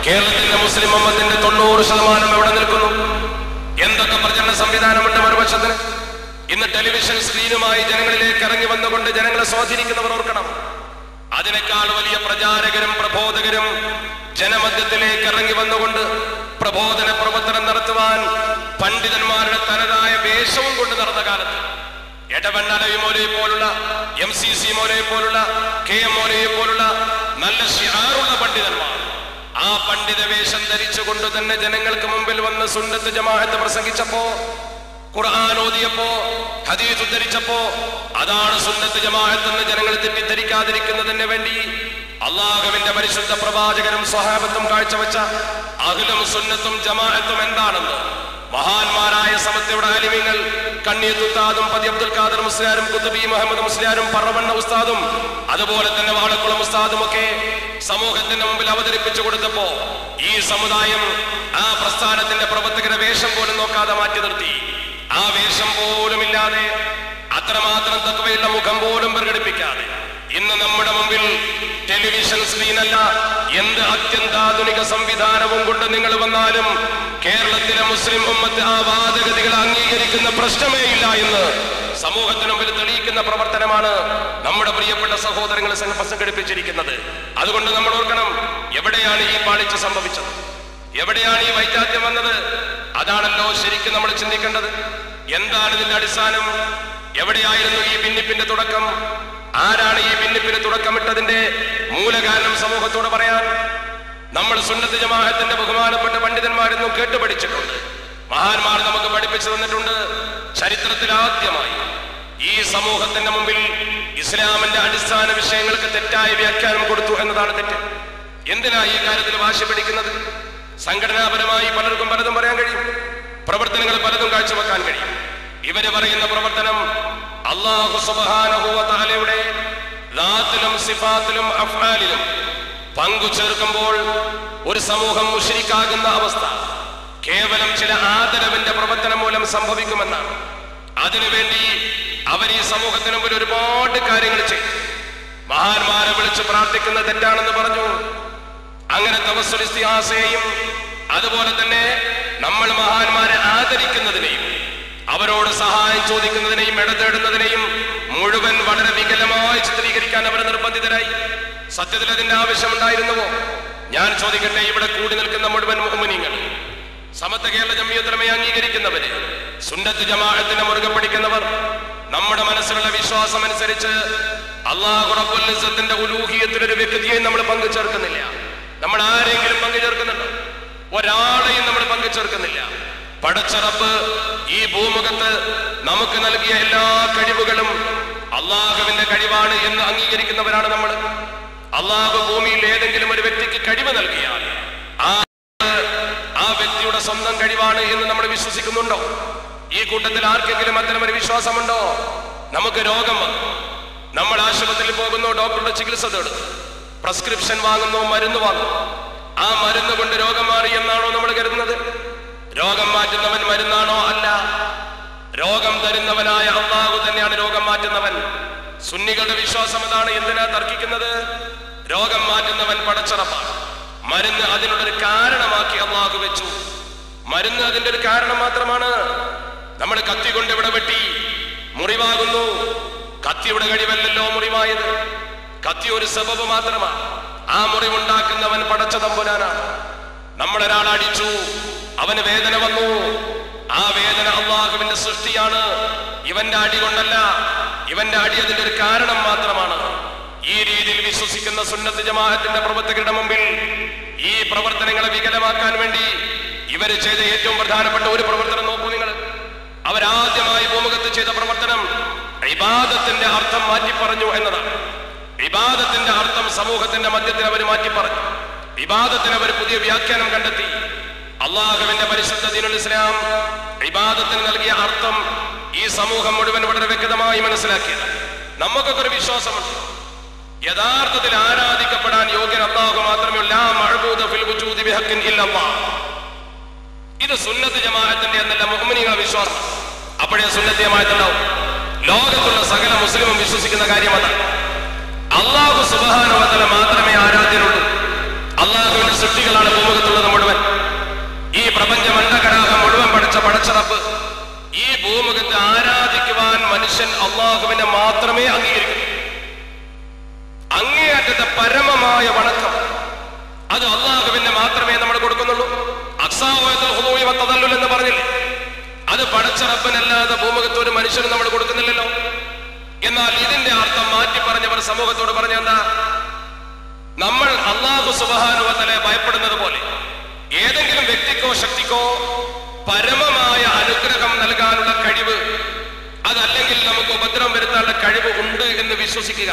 കേരളത്തിന്റെ മുസ്ലിം അമ്മത്തിന്റെ തൊണ്ണൂറ് ശതമാനം എവിടെ നിൽക്കുന്നു എന്തൊക്കെ പ്രചരണ സംവിധാനമുണ്ട് മറുപക്ഷത്തിന് ഇന്ന് ടെലിവിഷൻ സ്ക്രീനുമായി ജനങ്ങളിലേക്ക് ഇറങ്ങി വന്നുകൊണ്ട് ജനങ്ങളെ സ്വാധീനിക്കുന്നവർ ഓർക്കണം അതിനേക്കാൾ വലിയ പ്രചാരകരും പ്രബോധകരും ജനമധ്യത്തിലേക്ക് ഇറങ്ങി വന്നുകൊണ്ട് പ്രബോധന പ്രവർത്തനം നടത്തുവാൻ പണ്ഡിതന്മാരുടെ തനതായ വേഷവും കൊണ്ട് നടന്ന കാലത്ത് എടവണ്ണലവി മോലയെ പോലുള്ള എം സി സി മോലയെ പോലുള്ള കെ എം മോലയെ പോലുള്ള നല്ല ഷിയാറുള്ള പണ്ഡിതന്മാർ ആ പണ്ഡിത വേഷം ധരിച്ചുകൊണ്ട് തന്നെ ജനങ്ങൾക്ക് മുമ്പിൽ വന്ന് സുന്നത്ത് ജമാഅത്ത് പ്രസംഗിച്ചപ്പോ ഖുർആൻ ഓതിയപ്പോ ഹദീസ് ഉദ്ധരിച്ചപ്പോ അതാണ് സുന്നത്ത് ജമാഅത്ത് എന്ന് ജനങ്ങൾ തെറ്റിദ്ധരിക്കാതിരിക്കുന്നതിന് വേണ്ടി അള്ളാഹുവിന്റെ പരിശുദ്ധ പ്രവാചകരും സ്വഹാബത്തും കാഴ്ചവെച്ച അഖിലും സുന്നത്തും ജമാഅത്തും എന്താണെന്ന് മഹാന്മാരായ സമത്വയുടെ അലിമിങ്ങൾ കണ്ണീത്തുത്താദും പതി അബ്ദുൽ ഖാദർ മുസ്ലിയാരും കുത്തുബി മുഹമ്മദ് മുസ്ലിയാരും പറവണ്ണ ഉസ്താദും അതുപോലെ തന്നെ വാളക്കുളം ഉസ്താദും ഒക്കെ സമൂഹത്തിന്റെ മുമ്പിൽ അവതരിപ്പിച്ചു കൊടുത്തപ്പോ ഈ സമുദായം ആ പ്രസ്ഥാനത്തിന്റെ പ്രവർത്തകരെ വേഷം പോലും നോക്കാതെ മാറ്റി നിർത്തി ആ വേഷം പോലും ഇല്ലാതെ അത്രമാത്രം തക്കവയുള്ള മുഖം പോലും പ്രകടിപ്പിക്കാതെ ഇന്ന് നമ്മുടെ മുമ്പിൽ ടെലിവിഷൻ സ്ക്രീനല്ല എന്ത് അത്യന്താധുനിക സംവിധാനവും കൊണ്ട് നിങ്ങൾ വന്നാലും കേരളത്തിലെ മുസ്ലിം ഉമ്മത്ത് ആ വാദഗതികൾ അംഗീകരിക്കുന്ന പ്രശ്നമേ ഇല്ല എന്ന് സമൂഹത്തിന് മുമ്പിൽ തെളിയിക്കുന്ന പ്രവർത്തനമാണ് നമ്മുടെ പ്രിയപ്പെട്ട സഹോദരങ്ങൾ സംഘ- സംഘടിപ്പിച്ചിരിക്കുന്നത് അതുകൊണ്ട് നമ്മൾ ഓർക്കണം എവിടെയാണ് ഈ പാളിച്ച സംഭവിച്ചത് എവിടെയാണ് ഈ വൈജാത്യം വന്നത് അതാണല്ലോ ശരിക്കും നമ്മൾ ചിന്തിക്കേണ്ടത് എന്താണ് ഇതിന്റെ അടിസ്ഥാനം എവിടെയായിരുന്നു ഈ ഭിന്നിപ്പിന്റെ തുടക്കം ആരാണ് ഈ ഭിന്നിപ്പിന് തുടക്കമിട്ടതിന്റെ മൂലകാരണം സമൂഹത്തോട് പറയാൻ നമ്മൾ സുന്നത്ത് ജമാഅത്തിന്റെ ബഹുമാനപ്പെട്ട പണ്ഡിതന്മാരെന്നും കേട്ടുപഠിച്ചിട്ടുണ്ട് മഹാന്മാർ നമുക്ക് പഠിപ്പിച്ചു തന്നിട്ടുണ്ട് ചരിത്രത്തിൽ ആദ്യമായി ഈ സമൂഹത്തിന്റെ മുമ്പിൽ ഇസ്ലാമിന്റെ അടിസ്ഥാന വിഷയങ്ങൾക്ക് തെറ്റായ വ്യാഖ്യാനം കൊടുത്തു എന്നതാണ് തെറ്റ് എന്തിനാ ഈ കാര്യത്തിൽ വാശി പിടിക്കുന്നത് സംഘടനാപരമായി പലർക്കും പലതും പറയാൻ കഴിയും പ്രവർത്തനങ്ങൾ പലതും കാഴ്ചവെക്കാൻ കഴിയും ഇവര് പറയുന്ന പ്രവർത്തനം അള്ളാഹു സുബാനഹുവലയുടെ ദാത്തിലും സിഫാത്തിലും അഫ്ആലിലും പങ്കു ചേർക്കുമ്പോൾ ഒരു സമൂഹം മുഷിരിക്കാകുന്ന അവസ്ഥ കേവലം ചില ആദരവിന്റെ പ്രവർത്തനം മൂലം സംഭവിക്കുമെന്നാണ് അതിനുവേണ്ടി അവർ ഈ സമൂഹത്തിന് മുമ്പിൽ ഒരുപാട് കാര്യങ്ങൾ ചെയ്തു മഹാന്മാരെ വിളിച്ച് പ്രാർത്ഥിക്കുന്ന തെറ്റാണെന്ന് പറഞ്ഞു അങ്ങനെ തപസ്സുലിസ്തിഹാസയെയും അതുപോലെ തന്നെ നമ്മൾ മഹാന്മാരെ ആദരിക്കുന്നതിനെയും അവരോട് സഹായം ചോദിക്കുന്നതിനെയും ഇടതേടുന്നതിനെയും മുഴുവൻ വളരെ വികലമായി ചിത്രീകരിക്കാൻ അവർ നിർബന്ധിതരായി സത്യത്തിൽ അതിന്റെ ആവശ്യമുണ്ടായിരുന്നുവോ ഞാൻ ചോദിക്കട്ടെ ഇവിടെ കൂടി നിൽക്കുന്ന മുഴുവൻ മുഹമ്മിനിങ്ങൾ സമത്വ കേരള ജമ്മിയത്തിലമേ അംഗീകരിക്കുന്നവര് സുന്നത്ത് ജമാഅത്തിനെ മുറുകെ പിടിക്കുന്നവർ നമ്മുടെ മനസ്സിലുള്ള വിശ്വാസം അനുസരിച്ച് അള്ളാഹു റബ്ബുൽ ഇസ്സത്തിന്റെ ഉലൂഹിയത്തിൽ ഒരു വ്യക്തിയെയും നമ്മൾ പങ്കു ചേർക്കുന്നില്ല നമ്മൾ ആരെങ്കിലും പങ്കു ചേർക്കുന്നുണ്ടോ ഒരാളെയും നമ്മൾ പങ്കു ചേർക്കുന്നില്ല പടച്ച റബ്ബ് ഈ ഭൂമുഖത്ത് നമുക്ക് നൽകിയ എല്ലാ കഴിവുകളും അള്ളാഹുവിന്റെ കഴിവാണ് എന്ന് അംഗീകരിക്കുന്നവരാണ് നമ്മൾ അള്ളാഹു ഭൂമിയിൽ ഏതെങ്കിലും ഒരു വ്യക്തിക്ക് കഴിവ് നൽകിയാൽ ആ ആ വ്യക്തിയുടെ സ്വന്തം കഴിവാണ് എന്ന് നമ്മൾ വിശ്വസിക്കുന്നുണ്ടോ ഈ കൂട്ടത്തിൽ ആർക്കെങ്കിലും അത്തരം ഒരു വിശ്വാസമുണ്ടോ നമുക്ക് രോഗം വന്നു നമ്മൾ ആശുപത്രിയിൽ പോകുന്നു ഡോക്ടറുടെ ചികിത്സ തേടുന്നു പ്രസ്ക്രിപ്ഷൻ വാങ്ങുന്നു മരുന്ന് വാങ്ങുന്നു ആ മരുന്ന് കൊണ്ട് രോഗം മാറി എന്നാണോ നമ്മൾ കരുതുന്നത് രോഗം മാറ്റുന്നവൻ മരുന്നാണോ അല്ല രോഗം തരുന്നവനായ അള്ളാഹു തന്നെയാണ് രോഗം മാറ്റുന്നവൻ സുന്നികളുടെ വിശ്വാസം അതാണ് എന്തിനാ തർക്കിക്കുന്നത് രോഗം മാറ്റുന്നവൻ പടച്ചറപ്പാണ് മരുന്ന് അതിനുള്ളൊരു കാരണമാക്കി അള്ളാഹു വെച്ചു മരുന്ന് അതിന്റെ ഒരു കാരണം മാത്രമാണ് നമ്മൾ കത്തി കൊണ്ട് ഇവിടെ വെട്ടി മുറിവാകുന്നു കത്തിയുടെ കഴിവല്ലല്ലോ മുറിവായത് കത്തി ഒരു സബബ് മാത്രമാണ് ആ മുറിവുണ്ടാക്കുന്നവൻ പടച്ച തമ്പുരാനാണ് നമ്മളൊരാൾ അടിച്ചു അവന് വേദന വന്നു ആ വേദന അള്ളാഹുവിന്റെ സൃഷ്ടിയാണ് ഇവന്റെ അടി കൊണ്ടല്ല ഇവന്റെ അടി അതിന്റെ ഒരു കാരണം മാത്രമാണ് ഈ രീതിയിൽ വിശ്വസിക്കുന്ന സുന്നത്ത് ജമാഅത്തിന്റെ പ്രവർത്തകരുടെ മുമ്പിൽ ഈ പ്രവർത്തനങ്ങളെ വികലമാക്കാൻ വേണ്ടി ഇവര് ചെയ്ത ഏറ്റവും പ്രധാനപ്പെട്ട ഒരു പ്രവർത്തനം നോക്കൂ നിങ്ങൾ അവരാദ്യമായി ഭൂമുഖത്ത് ചെയ്ത പ്രവർത്തനം ഇബാദത്തിന്റെ അർത്ഥം മാറ്റി പറഞ്ഞു എന്നതാണ് ഇബാദത്തിന്റെ അർത്ഥം സമൂഹത്തിന്റെ മധ്യത്തിൽ അവർ മാറ്റി പറഞ്ഞു ഇബാദത്തിന് അവർ പുതിയ വ്യാഖ്യാനം കണ്ടെത്തി അള്ളാഹുവിന്റെ പരിശുദ്ധ ദീനുൽ ഇസ്ലാം ഇബാദത്തിന് നൽകിയ അർത്ഥം ഈ സമൂഹം മുഴുവൻ വളരെ വ്യക്തമായി മനസ്സിലാക്കിയത് നമുക്കൊക്കെ ഒരു വിശ്വാസമുണ്ട് യഥാർത്ഥത്തിൽ ആരാധിക്കപ്പെടാൻ യോഗ്യൻ അള്ളാഹു മാത്രമേ ഉള്ളൂ. ലാ മഅ്ബൂദ ഫിൽ വുജൂദി ബിഹഖിൻ ഇല്ലല്ലാഹ്. ഇത് സുന്നത്ത് ജമാഅത്തിന്റെ എന്നല്ല മുഹമ്മിനികളെ വിശ്വാസം അപ്പോഴേ സുന്നത്ത് ജമാഅത്തുണ്ടാവും ലോകത്തുള്ള സകല മുസ്ലിമും വിശ്വസിക്കുന്ന കാര്യം അതാണ് അള്ളാഹു സുബാനുവതല മാത്രമേ ആരാധ്യനുള്ളൂ അള്ളാഹുവിന്റെ സൃഷ്ടികളാണ് ഭൂമുഖത്തുള്ളത് മുഴുവൻ ഈ പ്രപഞ്ച മണ്ഡകരാഹം മുഴുവൻ പഠിച്ച പടച്ചറപ്പ് ഈ ഭൂമുഖത്തെ ആരാധിക്കുവാൻ മനുഷ്യൻ അള്ളാഹുവിനെ മാത്രമേ അംഗീകരിക്കൂ അങ്ങേയറ്റത്തെ പരമമായ വണക്കം അത് അള്ളാഹുവിനെ മാത്രമേ നമ്മൾ കൊടുക്കുന്നുള്ളൂ അക്സാവയത്തിൽ ഹുദൂഇ വത്തദല്ലുൽ എന്ന് പറഞ്ഞില്ലേ അത് പടച്ച റബ്ബനല്ലാതെ ഭൂമുഖത്ത് ഒരു മനുഷ്യന് നമ്മൾ കൊടുക്കുന്നില്ലല്ലോ എന്നാൽ ഇതിന്റെ അർത്ഥം മാറ്റി പറഞ്ഞവർ സമൂഹത്തോട് പറഞ്ഞ എന്താ നമ്മൾ അള്ളാഹു സുബാനുവത്തലെ ഭയപ്പെടുന്നത് പോലെ ഏതെങ്കിലും വ്യക്തിക്കോ ശക്തിക്കോ പരമമായ അനുഗ്രഹം നൽകാനുള്ള കഴിവ് അതല്ലെങ്കിൽ നമുക്ക് ഉപദ്രവം വരുത്താനുള്ള കഴിവ് ഉണ്ട് എന്ന് വിശ്വസിക്കുക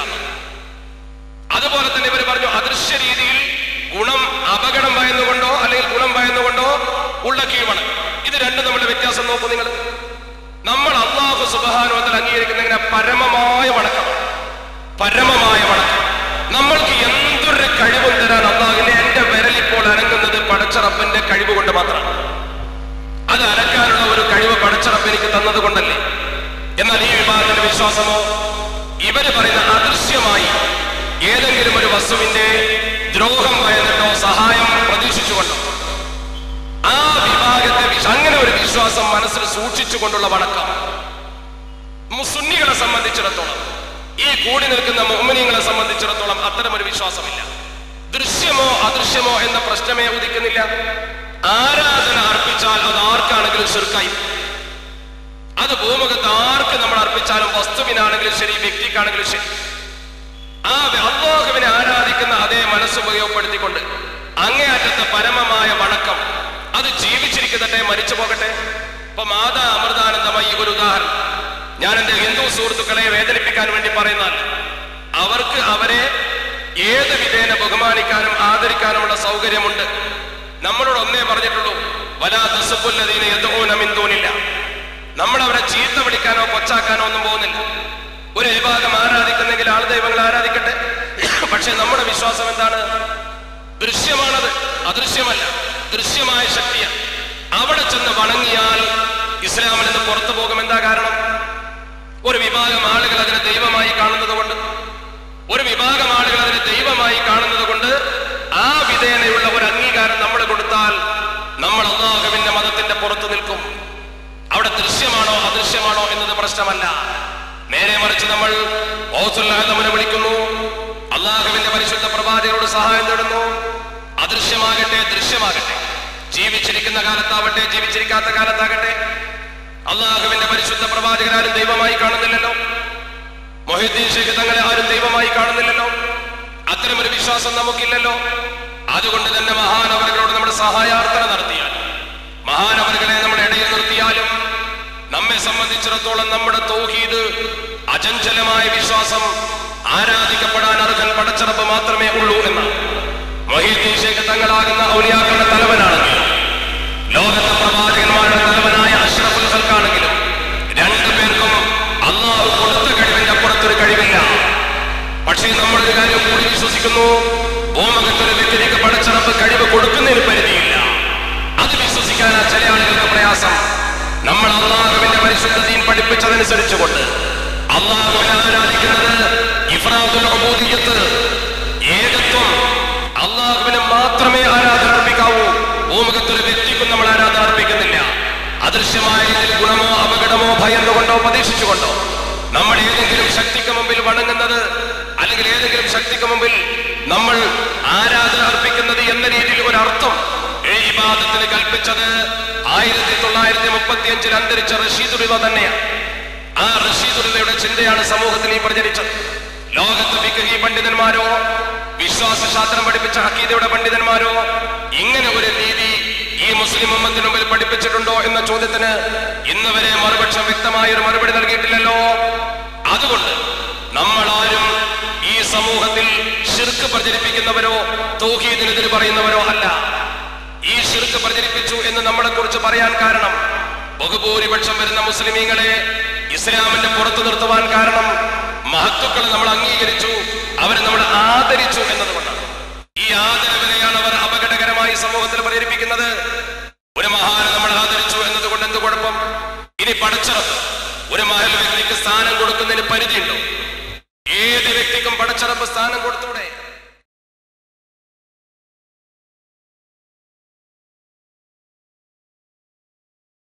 അതുപോലെ തന്നെ ഇവർ പറഞ്ഞു അദൃശ്യ രീതിയിൽ ഗുണം അപകടം ഭയന്നുകൊണ്ടോ അല്ലെങ്കിൽ ഗുണം ഭയന്നുകൊണ്ടോ ഉള്ള കീഴ്വണം ഇത് രണ്ടും തമ്മിലുള്ള വ്യത്യാസം നോക്കൂ നിങ്ങൾ നമ്മൾ അള്ളാഹു സുബാനുവത്തിൽ അംഗീകരിക്കുന്ന ഇങ്ങനെ പരമമായ വണക്കം പരമമായ വണക്കം നമ്മൾക്ക് എന്തൊരു കഴിവും തരാൻ അള്ളാഹിനെ എന്റെ വിരലിപ്പോൾ അനങ്ങുന്നത് പടച്ചറപ്പിന്റെ കഴിവ് കൊണ്ട് മാത്രമാണ് അത് അനക്കാനുള്ള ഒരു കഴിവ് പടച്ചറപ്പ് എനിക്ക് തന്നത് കൊണ്ടല്ലേ എന്നാൽ ഈ വിഭാഗത്തിന്റെ വിശ്വാസമോ ഇവര് പറയുന്ന അദൃശ്യമായി ഏതെങ്കിലും ഒരു വസ്തുവിന്റെ ദ്രോഹം ഭയന്നിട്ടോ സഹായം പ്രതീക്ഷിച്ചുകൊണ്ടോ ആ വിഭാഗത്തെ വിശ്- അങ്ങനെ ഒരു വിശ്വാസം മനസ്സിൽ സൂക്ഷിച്ചുകൊണ്ടുള്ള വണക്കം മുസുന്നികളെ സംബന്ധിച്ചിടത്തോളം ഈ കൂടി നിൽക്കുന്ന മോമിനിയങ്ങളെ സംബന്ധിച്ചിടത്തോളം അത്തരം ഒരു വിശ്വാസമില്ല ദൃശ്യമോ അദൃശ്യമോ എന്ന പ്രശ്നമേ ഉദിക്കുന്നില്ല ആരാധന അർപ്പിച്ചാൽ അത് ആർക്കാണെങ്കിലും ശിർക്കായി അത് ഭൂമുഖത്ത് ആർക്ക് നമ്മൾ അർപ്പിച്ചാലും വസ്തുവിനാണെങ്കിലും ശരി വ്യക്തിക്കാണെങ്കിലും ശരി ആ അള്ളാഹുവിനെ ആരാധിക്കുന്ന അതേ മനസ്സ് ഉപയോഗപ്പെടുത്തിക്കൊണ്ട് അങ്ങേയറ്റത്തെ പരമമായ വണക്കം അത് ജീവിച്ചിരിക്കട്ടെ മരിച്ചു പോകട്ടെ ഇപ്പൊ മാതാ അമൃതാനന്ദമായി ഒരു ഉദാഹരണം ഞാൻ എന്റെ ഹിന്ദു സുഹൃത്തുക്കളെ വേദനിപ്പിക്കാൻ വേണ്ടി പറയുന്നതല്ല അവർക്ക് അവരെ ഏത് വിധേന ബഹുമാനിക്കാനും ആദരിക്കാനുമുള്ള സൗകര്യമുണ്ട് നമ്മളോട് ഒന്നേ പറഞ്ഞിട്ടുള്ളൂ വലാ തസുപ്പുല്ലതീന എന്തോനമിന്തോനില്ല നമ്മൾ അവരെ ചീത്ത വിളിക്കാനോ കൊച്ചാക്കാനോ ഒന്നും പോകുന്നില്ല ഒരു വിഭാഗം ആരാധിക്കുന്നെങ്കിൽ ആൾ ദൈവങ്ങൾ ആരാധിക്കട്ടെ പക്ഷെ നമ്മുടെ വിശ്വാസം എന്താണ് ദൃശ്യമാണത് അദൃശ്യമല്ല ദൃശ്യമായ ശക്തിയാണ് അവിടെ ചെന്ന് വണങ്ങിയാൽ ഇസ്ലാമിൽ നിന്ന് പുറത്തു പോകും എന്താ കാരണം ഒരു വിഭാഗം ആളുകൾ അതിനെ ദൈവമായി കാണുന്നത് കൊണ്ട് ഒരു വിഭാഗം ആളുകൾ അതിനെ ദൈവമായി കാണുന്നത് കൊണ്ട് ആ വിധേനയുള്ള ഒരു അംഗീകാരം നമ്മൾ കൊടുത്താൽ നമ്മൾ അള്ളാഹുവിന്റെ മതത്തിന്റെ പുറത്തു നിൽക്കും അവിടെ ദൃശ്യമാണോ അദൃശ്യമാണോ എന്നത് പ്രശ്നമല്ല നേരെ മറിച്ച് നമ്മൾ ഓസുല്ലാഹമ്മനെ വിളിക്കുന്നു അള്ളാഹുവിന്റെ പരിശുദ്ധ പ്രവാചകരോട് സഹായം തേടുന്നു അദൃശ്യമാകട്ടെ ദൃശ്യമാകട്ടെ ജീവിച്ചിരിക്കുന്ന കാലത്താവട്ടെ ജീവിച്ചിരിക്കാത്ത കാലത്താകട്ടെ അള്ളാഹുവിന്റെ പരിശുദ്ധ പ്രവാചകരാരും ദൈവമായി കാണുന്നില്ലല്ലോ മൊഹീദ്ദീൻ ഷെയ്ഖ് തങ്ങളെ ആരും ദൈവമായി കാണുന്നില്ലല്ലോ അത്തരമൊരു വിശ്വാസം നമുക്കില്ലല്ലോ അതുകൊണ്ട് തന്നെ മഹാനവറുകളോട് നമ്മുടെ സഹായാർത്ഥന നടത്തിയാൽ മഹാനവറുകളെ നമ്മുടെ ഇടയിൽ നിർത്തിയാലും നമ്മെ സംബന്ധിച്ചിടത്തോളം നമ്മുടെ തൗഹീദ് അചഞ്ചലമായ വിശ്വാസം ആരാധിക്കപ്പെടാൻ അർഹൻ പടച്ചിറപ്പ് മാത്രമേ ഉള്ളൂ എന്നാണ് മൊഹീദ്ദീൻ ഷെയ്ഖ് തങ്ങളാകുന്ന ഔലിയാക്കളുടെ തലവനാണെങ്കിലും ലോകത്തെ പ്രവാചകന്മാരുടെ തലവനായ അഷ്റഫുൽ ഖൽക്കാണെങ്കിലും രണ്ടു പേർക്കും അള്ളാഹു കൊടുത്ത കഴിവിന്റെ അപ്പുറത്തൊരു കഴിവില്ല പക്ഷേ നമ്മളൊരു കാര്യം കൂടി വിശ്വസിക്കുന്നു ഭൂമുഖത്തൊരു വ്യക്തിക്ക് പടച്ചിറപ്പ് കഴിവ് കൊടുക്കുന്നതിന് പരിധിയില്ല അത് വിശ്വസിക്കാനാ ചില ആളുകൾക്ക് പ്രയാസം നമ്മൾ അള്ളാഹുവിന്റെ പരിശുദ്ധതയും പഠിപ്പിച്ചതനുസരിച്ചുകൊണ്ട് അള്ളാഹുവിനെ ആരാധിക്കുന്നത് ഇഫ്രാദുൽ ഉബൂദിയ്യത്ത് ഏകത്വം അള്ളാഹുവിന് മാത്രമേ ആരാധന അർപ്പിക്കാവൂ ഭൂമുഖത്തൊരു വ്യക്തിക്കും നമ്മൾ ആരാധന അർപ്പിക്കുന്നില്ല അദൃശ്യമായ രീതിയിൽ ഗുണമോ അപകടമോ ഭയന്നുകൊണ്ടോ പ്രതീക്ഷിച്ചുകൊണ്ടോ നമ്മൾ ഏതെങ്കിലും ശക്തിക്ക് മുമ്പിൽ വണങ്ങുന്നത് അല്ലെങ്കിൽ ഏതെങ്കിലും ശക്തിക്ക് മുമ്പിൽ നമ്മൾ ആരാധന അർപ്പിക്കുന്നത് എന്ന രീതിയിൽ ഒരു അർത്ഥം ഈ ഇബാദത്തിന് കൽപ്പിച്ചത് ആയിരത്തി തൊള്ളായിരത്തി മുപ്പത്തി അഞ്ചിൽ അന്തരിച്ച റഷീദുറിവ തന്നെയാണ് ആ റഷീദുറിവയുടെ ചിന്തയാണ് സമൂഹത്തിൽ ഈ പ്രചരിച്ചത് ലോകത്ത് വിഗ്രഹി പണ്ഡിതന്മാരോ വിശ്വാസ ശാസ്ത്രം പഠിപ്പിച്ച ഹക്കീദയുടെ പണ്ഡിതന്മാരോ ഇങ്ങനെ ഒരു രീതി ഈ മുസ്ലിം ഉമ്മത്തിന് മുമ്പിൽ പഠിപ്പിച്ചിട്ടുണ്ടോ എന്ന ചോദ്യത്തിന് ഇന്ന് വരെ മറുപക്ഷം വ്യക്തമായ ഒരു മറുപടി നൽകിയിട്ടില്ലല്ലോ അതുകൊണ്ട് നമ്മളാരും ഈ സമൂഹത്തിൽ ഷിർക്ക് പ്രചരിപ്പിക്കുന്നവരോ തൗഹീദിനെതിരെ പറയുന്നവരോ അല്ല ഈ ഷിർക്ക് പ്രചരിപ്പിച്ചു എന്ന് നമ്മളെ കുറിച്ച് പറയാൻ കാരണം ബഹുഭൂരിപക്ഷം വരുന്ന മുസ്ലിമീങ്ങളെ ഇസ്ലാമിന്റെ പുറത്തു നിർത്തുവാൻ കാരണം മഹത്തുക്കളെ നമ്മൾ അംഗീകരിച്ചു അവരെ നമ്മൾ ആദരിച്ചു എന്നതുകൊണ്ടാണ് ഈ ആദരവിനെയാണ് അവർ അപകടകരമായി സമൂഹത്തിൽ പ്രചരിപ്പിക്കുന്നത് ഒരു മഹാനെ നമ്മൾ ആദരിച്ചു എന്നതുകൊണ്ട് എന്ത് കുഴപ്പം ഇനി പടച്ചിറപ്പ് ഒരു മഹൽ വ്യക്തിക്ക് സ്ഥാനം കൊടുക്കുന്നതിന് പരിധിയുണ്ടോ ഏത് വ്യക്തിക്കും പടച്ചിറപ്പ് സ്ഥാനം കൊടുത്തൂടെ